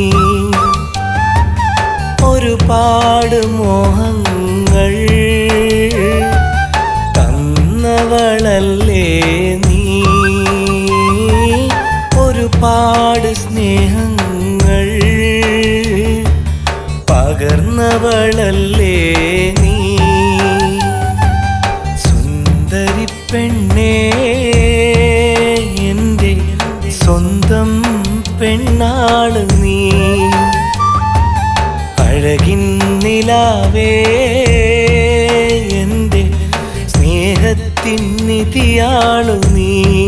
ഒരുപാട് മോഹങ്ങൾ തന്നവളല്ലേ നീ ഒരുപാട് സ്നേഹങ്ങൾ പകർന്നവളല്ലേ നീ സുന്ദരി പെണ്ണേ എൻ്റെ സ്വന്തം പെണ്ണാള് നീ അഴകിൻ നിലാവേ എൻ്റെ സ്നേഹത്തിൻ നിധിയാളു നീ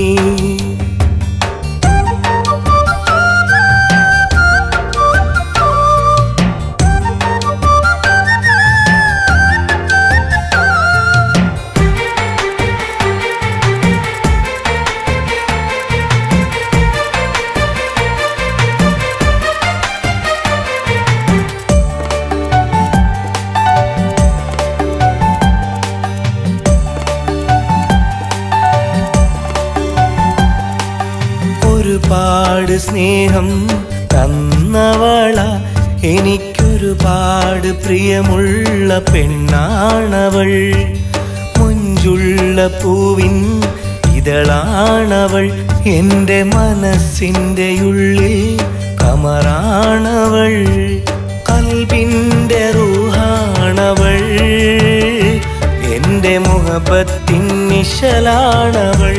ഒരുപാട് സ്നേഹം തന്നവള എനിക്കൊരുപാട് പ്രിയമുള്ള പെണ്ണാണവൾ മുഞ്ചുള്ള പൂവിൻ ഇതളാണവൾ എൻ്റെ മനസ്സിൻ്റെ ഉള്ളിൽ കമറാണവൾ കൽബിൻ്റെ റൂഹാണവൾ എൻ്റെ മുഹബത്തിൻ നിശലാണവൾ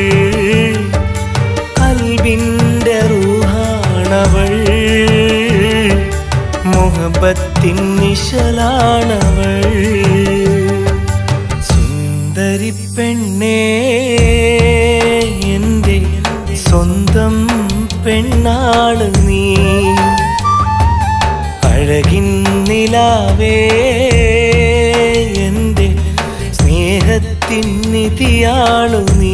കൽബിൻ്റെ റൂഹാണവൾ മുഹബത്തിൻ നിശലാണവൾ സുന്ദരി പെണ്ണേ എൻ്റെ സ്വന്തം പെണ്ണാള് നീ അഴകിൻ നിലാവേ എൻ്റെ സ്നേഹത്തിൻ നിധിയാളു നീ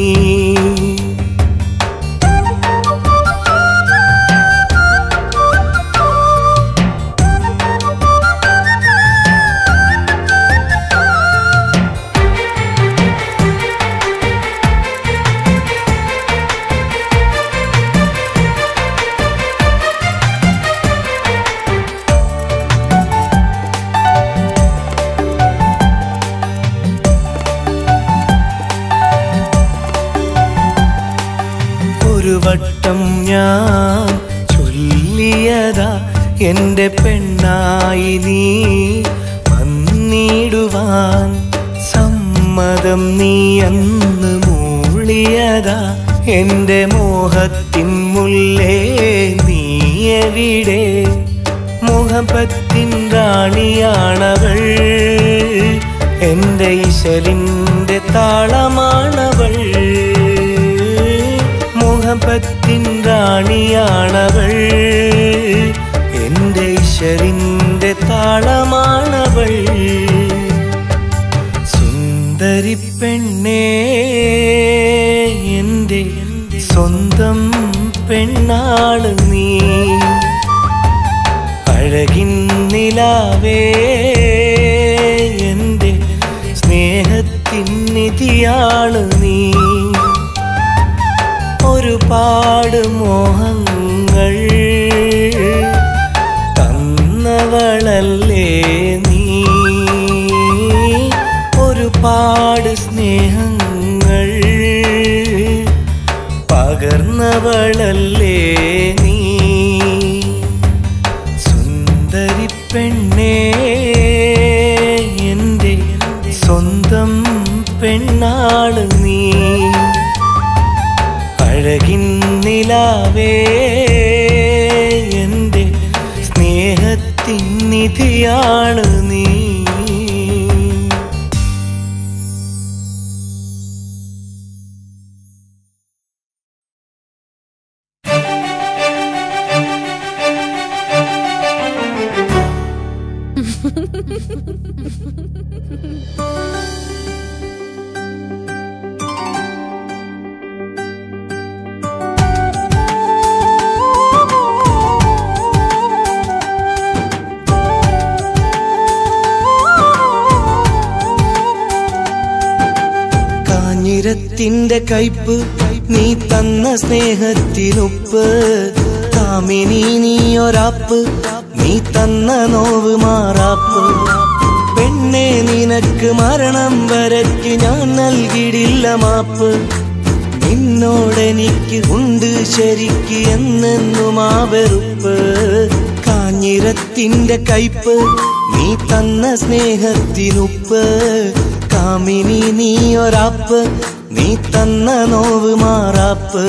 എന്റെ പെണ്ണായി നീ വന്നിടുവാൻ സമ്മതം നീ അന്ന് മൂളിയതാ എന്റെ മോഹത്തിൻ മുല്ലേ നീ എവിടെ മുഹബത്തിൻ റാണിയാണവൾ എന്റെ ഇശലിന്റെ താളമാണവൾ മുഹബത്തിൻ റാണിയാണവൾ എന്റെ ഇശലിന്റെ താളമാണവൾ സുന്ദരി പെണ്ണേ എന്റെ സ്വന്തം പെണ്ണാള് നീ അഴകിൻ നിലാവേ എന്റെ സ്നേഹത്തിൻ നിധിയാള് നീ ഒരുപാട് മോഹങ്ങൾ തന്നവളല്ലേ നീ ഒരുപാട് സ്നേഹങ്ങൾ പകർന്നവളല്ലേ നീ സുന്ദരി പെണ്ണേ എന്റെ സ്വന്തം പെണ്ണാള് നീ അഴകിൻ നിലാവേ എന്റെ സ്നേഹത്തിൻ നിധിയാണ് നീ കാഞ്ഞിരത്തിന്റെ കയ്പ് നീ തന്ന സ്നേഹത്തിനുപ്പ് കാമിനി നീയൊരാപ്പ് നീ തന്ന നോവ് മാറാപ്പ് പെണ്ണെ നിനക്ക് മരണം വരയ്ക്ക് ഞാൻ നൽകിയിടില്ല മാപ്പ് നിന്നോടെനിക്ക് ഉണ്ട് ശരിക്ക് എന്നെന്നും ആ വെറുപ്പ് കാഞ്ഞിരത്തിന്റെ കയ്പ് നീ തന്ന സ്നേഹത്തിനുപ്പ് കാമിനി നീയൊരാപ്പ് നീ തന്ന നോവ് മാറാപ്പ്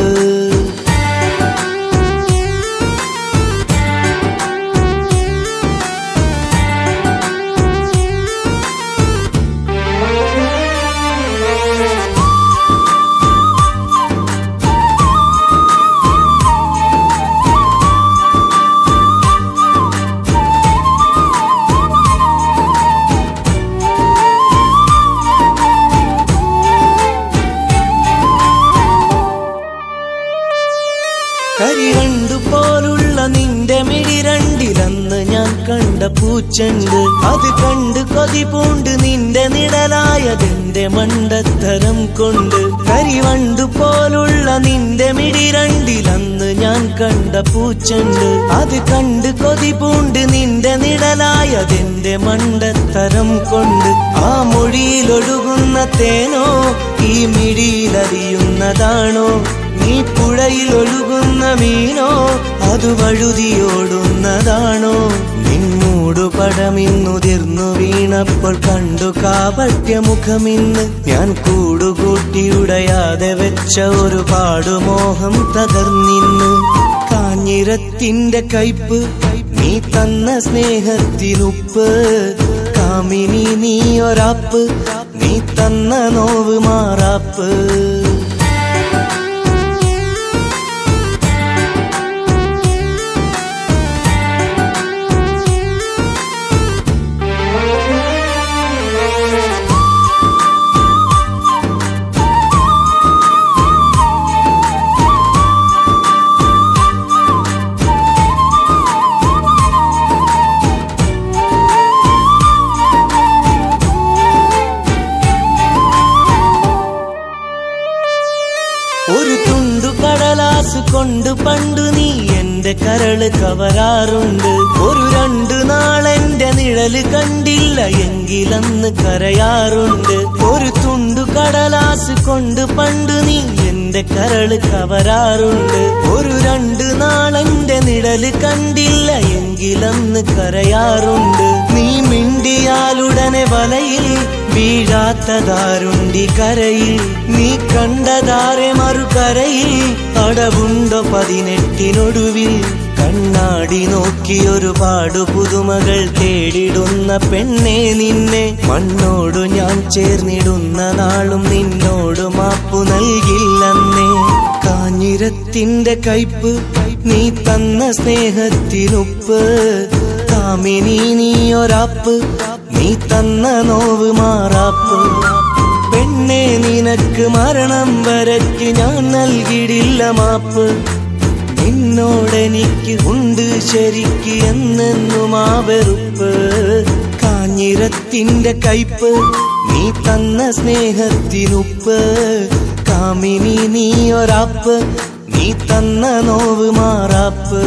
കരിവണ്ടു പോലുള്ള നിന്റെ മിഴി രണ്ടിലന്ന് ഞാൻ കണ്ട പൂച്ചണ്ട് അത് കണ്ട് കൊതി പൂണ്ട് നിന്റെ നിഴലായതെന്റെ മണ്ടത്തരം കൊണ്ട് കരിവണ്ടു പോലുള്ള നിന്റെ മിഴി രണ്ടിലന്ന് ഞാൻ കണ്ട പൂച്ചണ്ട് അത് കണ്ട് കൊതി പൂണ്ട് നിന്റെ നിഴലായതെന്റെ മണ്ടത്തരം കൊണ്ട് ആ മൊഴിയിലൊഴുകുന്ന തേനോ ഈ മിഴിയിലറിയുന്നതാണോ നീ പുഴയിൽ ഒഴുകുന്ന മീനോ അത് വഴുതിയോടുന്നതാണോ നിന്നോടു പടമിന്നുതിർന്നു വീണപ്പോൾ കണ്ടു കാപട്യമുഖമിന്ന് ഞാൻ കൂടുകൂട്ടിയുടയാതെ വെച്ച ഒരു പാടുമോഹം തകർന്നിന്ന് കാഞ്ഞിരത്തിന്റെ കയ്പ് നീ തന്ന സ്നേഹത്തിനുപ്പ് കാമിനി നീയൊരാപ്പ് നീ തന്ന നോവ് മാറാപ്പ് ഒരു തുണ്ടു കടലാസ് കൊണ്ട് പണ്ടു നീ എന്റെ കരള് കവരാറുണ്ട് ഒരു രണ്ടു നാളെന്റെ നിഴല് കണ്ടില്ല എങ്കിലന്ന് കരയാറുണ്ട് ഒരു തുണ്ടു കടലാസ് കൊണ്ട് പണ്ടു നീ എന്റെ കരള് കവരാറുണ്ട് ഒരു രണ്ടു നാളെന്റെ നിഴല് കണ്ടില്ല എങ്കിൽ എങ്കിലന്ന് കരയാറുണ്ട് നീ മിണ്ടിയാലുടനെ വലയിൽ വീഴാത്തതാരുണ്ടി കരയിൽ നീ കണ്ടതാരെ മറുകരയിൽ അടവുണ്ടോ പതിനെട്ടിനൊടുവിൽ കണ്ണാടി നോക്കി ഒരുപാട് പുതുമകൾ തേടിടുന്ന പെണ്ണെ നിന്നെ മണ്ണോടു ഞാൻ ചേർന്നിടുന്ന നാളും നിന്നോട് മാപ്പു നൽകില്ലെന്നേ കാഞ്ഞിരത്തിന്റെ കയ്പ് നീ തന്ന സ്നേഹത്തിനുപ്പ് കാമിനി നീ ഒരാപ്പ് നീ തന്ന നോവ് മാറാപ്പ് പെണ്ണെ നിനക്ക് മരണം വരയ്ക്ക് ഞാൻ നൽകിയിടില്ല മാപ്പ് നിന്നോടെനിക്ക് ഉണ്ട് ശരിക്ക് എന്നെന്നും ആ വെറുപ്പ് കാഞ്ഞിരത്തിന്റെ കയ്പ് നീ തന്ന സ്നേഹത്തിനുപ്പ് കാമിനി നീ ഒരാപ്പ് നീ തന്ന നോവ് മാറാപ്പ്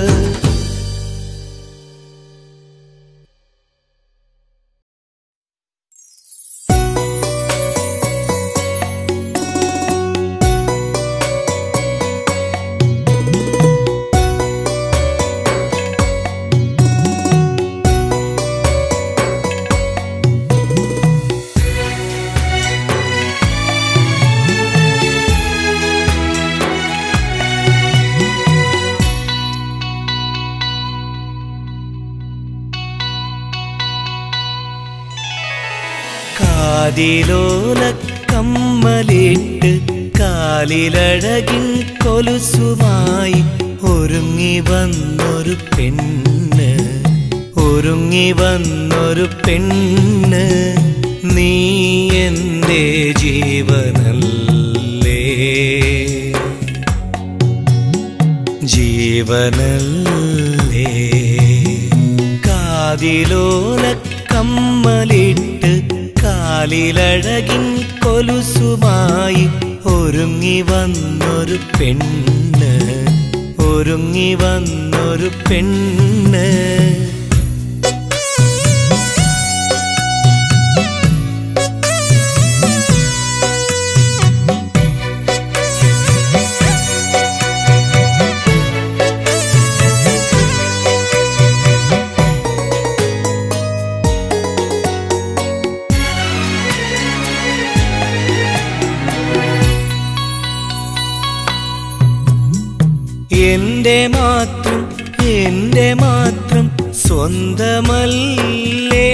കാതിലോല കമ്മലിട്ട് കാലിലഴകിൻ കൊലുസുമായി ഒരുങ്ങി വന്നൊരു പെണ്ണ് ഒരുങ്ങി വന്നൊരു പെണ്ണ് നീ എൻ്റെ ജീവനല്ലേ ജീവനല്ലേ കാതിലോല കമ്മലിട്ട് കാലിലഴകിൻ കൊലുസുമായി ഒരുങ്ങി വന്നൊരു പെണ്ണ് ഒരുങ്ങി വന്നൊരു പെണ്ണ് എന്റെ മാത്രം എന്റെ മാത്രം സ്വന്തമല്ലേ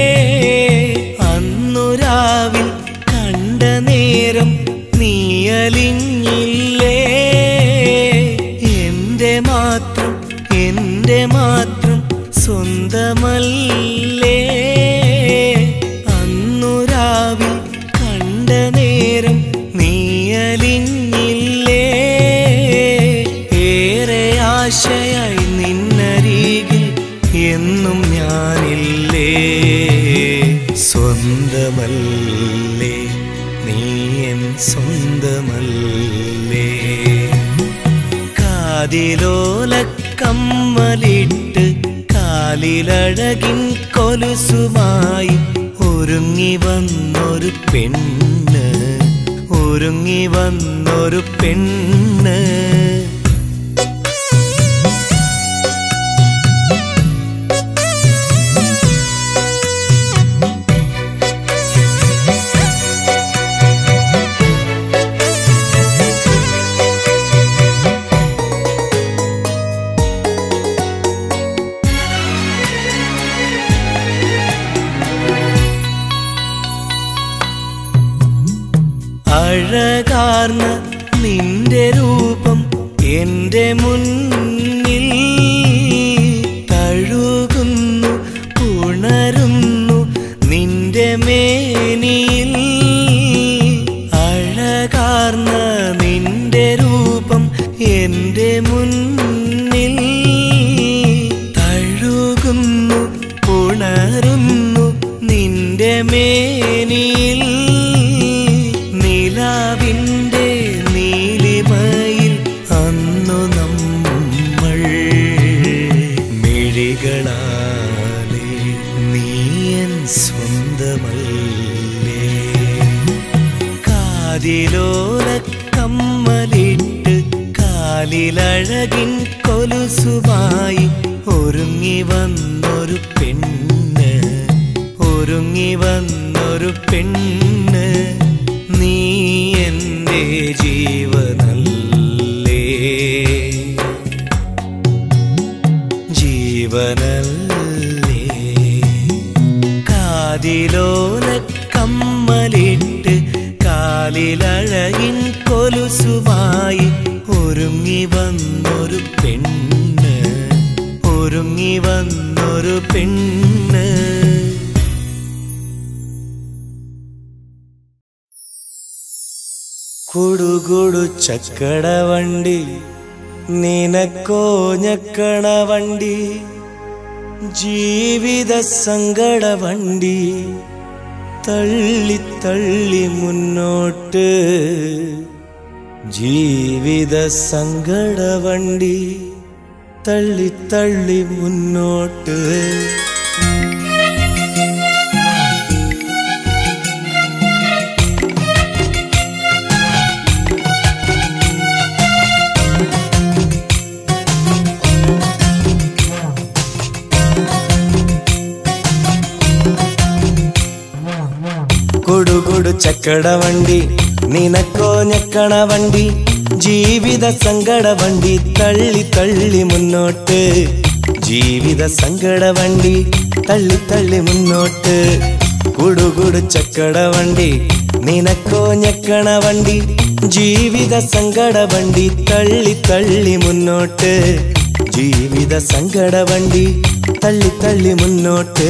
അന്നു രാവിൽ കണ്ട നേരം നീയലിഞ്ഞില്ലേ എന്റെ മാത്രം എന്റെ മാത്രം സ്വന്തമല്ലേ അന്നു രാവിൽ കണ്ട നേരം നീയലിഞ്ഞില്ലേ ഏറെ ആശയായി നിന്നരികിൽ എന്നും ഞാനില്ലേ സ്വന്തമല്ലേ നീ എൻ സ്വന്തമല്ലേ കാതിലോല കമ്മലിട്ട് കാലിലഴകിൻ കൊലുസുമായി ഒരുങ്ങി വന്നൊരു പെണ്ണ് ഒരുങ്ങി വന്നൊരു പെണ്ണ് അഴകാർന്ന നിന്റെ രൂപം എന്റെ മുന്നിൽ തഴുകുന്നു ഉണരുന്നു നിന്റെ മേനിയിൽ അഴകാർന്ന നിന്റെ രൂപം എന്റെ മുന്നിൽ തഴുകുന്നു ഉണരുന്നു നിന്റെ മേനിയിൽ നിലാവിൻ്റെ നീലിമയിൽ അന്നു നമ്മൾ മിഴികളാലെ നീയൻ സ്വന്തമല്ലേ കാതിലോല കമ്മലിട്ട് കാലിലഴകിൻ കാലിലഴകിൻ കൊലുസുമായി ഒരുങ്ങി വന്നൊരു പെണ്ണ് ഒരുങ്ങി വന്നൊരു പെണ്ണ് നീ എൻ്റെ ജീവനല്ലേ ജീവനല്ലേ കാതിലോല കമ്മലിട്ട് കാലിലഴകിൻ കൊലുസുമായി ഒരുങ്ങി വന്നൊരു പെണ്ണ് ഒരുങ്ങി വന്നൊരു പെണ്ണ് കുടുകുടു ചക്കട വണ്ടി നിനക്കോ ഞക്കണ വണ്ടി ജീവിത സങ്കട വണ്ടി തള്ളി തള്ളി മുന്നോട്ട് ജീവിത സങ്കട വണ്ടി തള്ളി തള്ളി മുന്നോട്ട് കൊടുകൊടു ചക്കട വണ്ടി നിനക്കോ ഞക്കണ വണ്ടി ജീവിത സങ്കട വണ്ടി തള്ളി തള്ളി മുന്നോട്ട് ജീവിത സങ്കട വണ്ടി തള്ളി തള്ളി മുന്നോട്ട് കുടുകുടു ചക്കട വണ്ടി നിനക്കോ ഞക്കണ വണ്ടി ജീവിത സങ്കട വണ്ടി തള്ളി തള്ളി മുന്നോട്ട് ജീവിത സങ്കട വണ്ടി തള്ളി തള്ളി മുന്നോട്ട്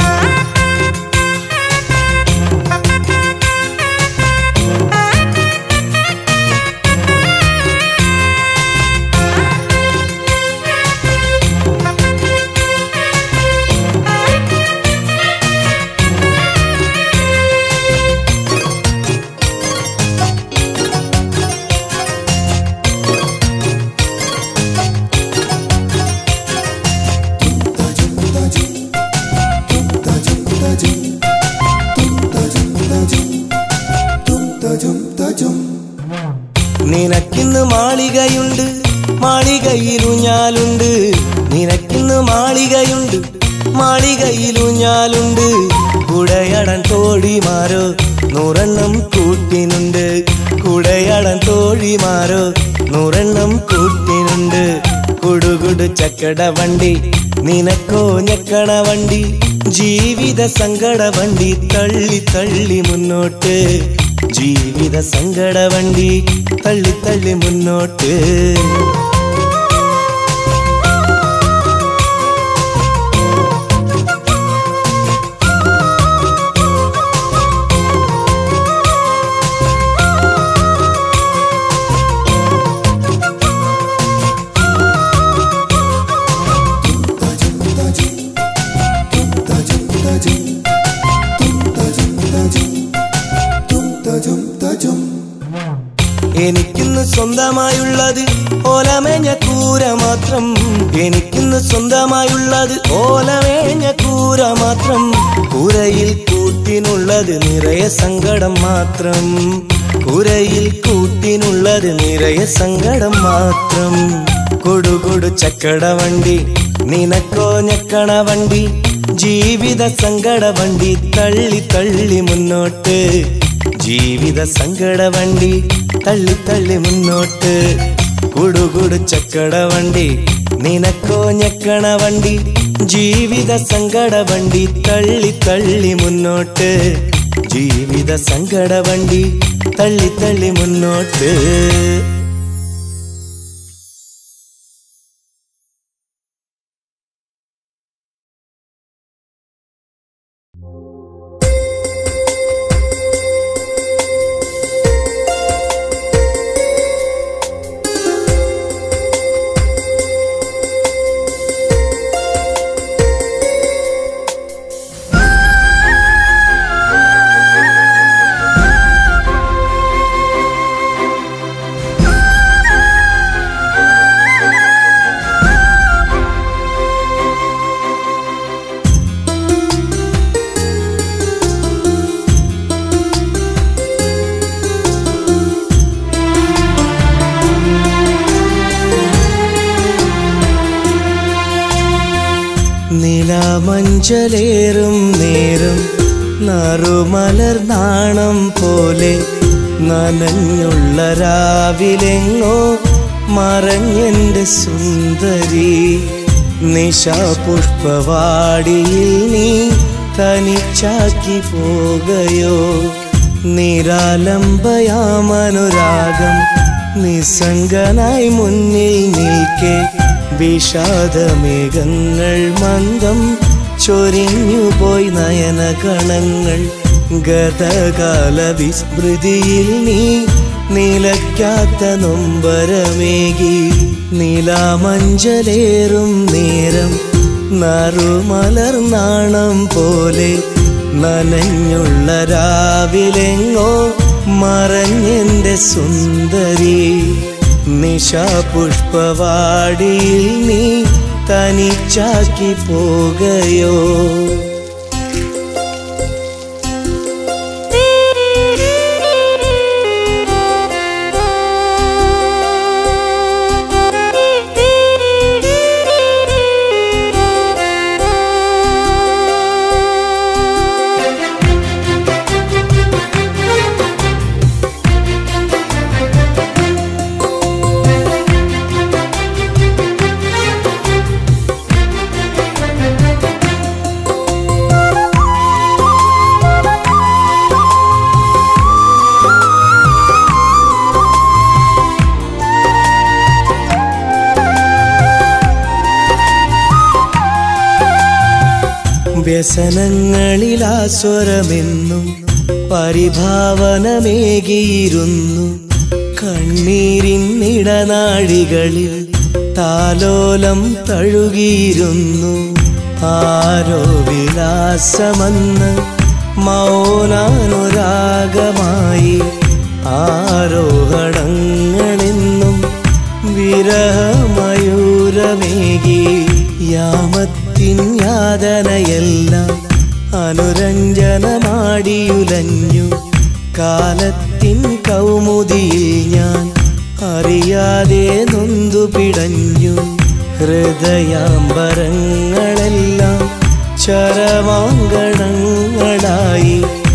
നിനക്കിന്ന് മാളികയുണ്ട് മാളികയിലുഞ്ഞാലുണ്ട് നിനക്കിന്ന് മാളികയുണ്ട് മാളികയിലുഞ്ഞാലുണ്ട് കുടയടൻ തോഴിമാരോ നൂറെണ്ണം കൂട്ടിനുണ്ട് കുടയടൻ തോഴിമാരോ നൂറെണ്ണം കൂട്ടിനുണ്ട് കുടുകുടു ചക്കട വണ്ടി നിനക്കോ ഞക്കണ വണ്ടി ജീവിത സങ്കട വണ്ടി തള്ളി തള്ളി മുന്നോട്ട് ജീവിത സങ്കട വണ്ടി തള്ളി തള്ളി മുന്നോട്ട് എനിക്കിന്ന് സ്വന്തമായുള്ളത് ഓലമേഞ്ഞ കൂര മാത്രം എനിക്കിന്ന് സ്വന്തമായുള്ളത് ഓലമേഞ്ഞ കൂര മാത്രം കൂരയിൽ കൂട്ടിനുള്ളത് നിറയെ സങ്കടം മാത്രം കൂരയിൽ കൂട്ടിനുള്ളത് നിറയെ സങ്കടം മാത്രം കൊടുകൊടു ചക്കട വണ്ടി നിനക്കോ ഞക്കണ വണ്ടി ജീവിത സങ്കട വണ്ടി തള്ളി തള്ളി മുന്നോട്ട് ജീവിത സങ്കട വണ്ടി തള്ളി തള്ളി മുന്നോട്ട് കുടുകുടു ചക്കട വണ്ടി നിനക്കോ ഞക്കണ വണ്ടി ജീവിത സങ്കട വണ്ടി തള്ളി തള്ളി മുന്നോട്ട് ജീവിത സങ്കട വണ്ടി തള്ളി തള്ളി മുന്നോട്ട് ആ നിലാമഞ്ചലേറും നേരം നറുമലർ നാണം പോലെ നനഞ്ഞുള്ള രാവിലെങ്ങോ മറഞ്ഞെന്റെ സുന്ദരി നിശാപുഷ്പവാടിയിൽ നീ തനിച്ചാക്കി പോകയോ നിരാലംബയാമനുരാഗം നിസ്സംഗനായി മുന്നിൽ നിൽക്കെ വിഷാദമേഘങ്ങൾ മന്ദം ചൊരിഞ്ഞുപോയി നയനകണങ്ങൾ ഗതകാല വിസ്മൃതിയിൽ നീ നിലയ്ക്കാത്ത നൊമ്പരമേകി നിലാമഞ്ചലേറും നേരം നറുമലർ നാണം പോലെ നനഞ്ഞുള്ള രാവിലെങ്ങോ മറഞ്ഞെന്റെ സുന്ദരി നിശാപുഷ്പവാടിയിൽ നീ തനിച്ചാക്കി പോകയോ വ്യസനങ്ങളിലാസ്വരമെന്നും പരിഭാവനമേകിയിരുന്നു കണ്ണീരിന്നിടനാഴികളിൽ താലോലം തഴുകിയിരുന്നു ആരോ വിലാസമെന്ന് മൗനാനുരാഗമായി ആരോഹണങ്ങളെന്നും വിരഹമയൂരമേകി യാമത്തിൻ യാതനയെല്ലാം അനുരഞ്ജനമാടിയുലഞ്ഞു കാലത്തിൻ കൗമുദിയിൽ ഞാൻ അറിയാതെ നൊന്തു പിടഞ്ഞു ഹൃദയാംബരങ്ങളെല്ലാം ചരമാങ്കണങ്ങളായി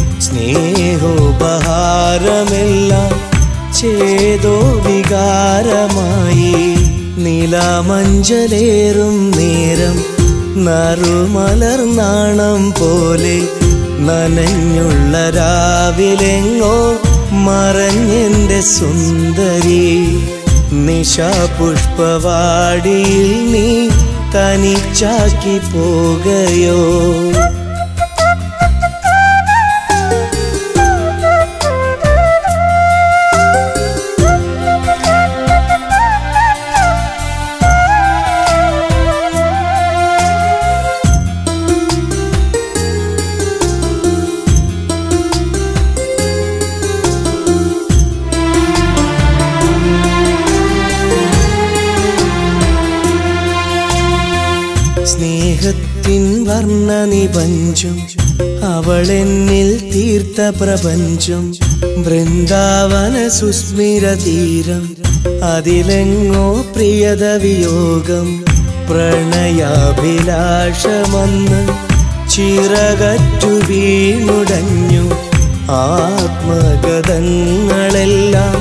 സ്നേഹോപഹാരമെല്ലാം ചേതോ വികാരമായി നിലാമഞ്ചലേറും നേരം നറുമലർ നാണം പോലെ നനഞ്ഞുള്ള രാവിലെങ്ങോ മറഞ്ഞെന്റെ സുന്ദരി നിശാപുഷ്പവാടിയിൽ നീ തനിച്ചാക്കി പോകയോ സ്നേഹത്തിൻ വർണ്ണ നിപഞ്ചം അവളെന്നിൽ തീർത്ത പ്രപഞ്ചം വൃന്ദാവന സുസ്മിര തീരം അതിലെങ്ങോ പ്രിയത വിയോഗം പ്രണയാഭിലാഷമെന്ന് ചിറകറ്റു വീണുടഞ്ഞു ആത്മഗതങ്ങളെല്ലാം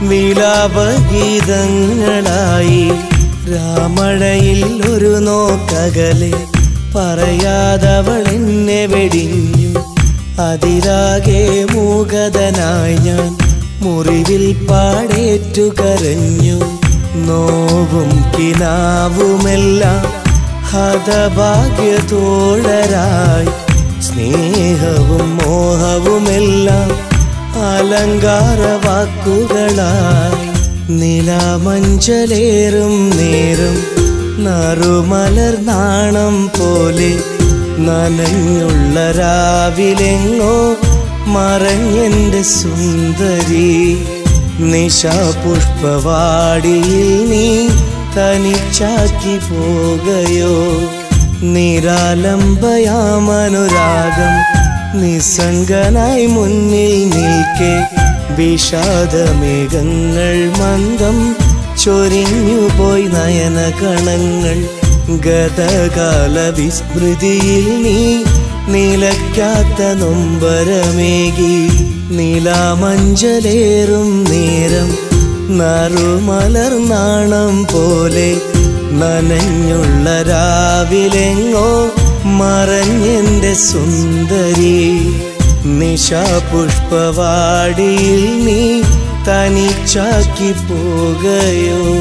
വിലാപഗീതങ്ങളായി രാമഴയിൽ ഒരു നോക്കകലെ പറയാതവൾ എന്നെ വെടിഞ്ഞു അതിരാകെ മൂകതനായി ഞാൻ മുറിവിൽ പാടേറ്റു കരഞ്ഞു നോവും കിനാവുമെല്ലാം ഹതഭാഗ്യതോഴരായി സ്നേഹവും മോഹവുമെല്ലാം അലങ്കാര വാക്കുകളായി നിലാമഞ്ചലേറും നേരം നറുമലർ നാണം പോലെ നനഞ്ഞുള്ള രാവിലെങ്ങോ മറഞ്ഞെന്റെ സുന്ദരി നിശാപുഷ്പവാടിയിൽ നീ തനിച്ചാക്കി പോകയോ നിരാലംബയാമനുരാഗം നിസ്സംഗനായി മുന്നിൽ നിൽക്കെ വിഷാദമേഘങ്ങൾ മന്ദം ചൊരിഞ്ഞുപോയി നയനകണങ്ങൾ ഗതകാല വിസ്മൃതിയിൽ നീ നിലയ്ക്കാത്ത നൊമ്പരമേകി നീലാമഞ്ചലേറും നേരം നറുമലർ നാണം പോലെ നനഞ്ഞുള്ള രാവിലെങ്ങോ മറഞ്ഞെന്റെ സുന്ദരി നിശാപുഷ്പവാടിയിൽ നീ തനിച്ചാക്കി പോകയോ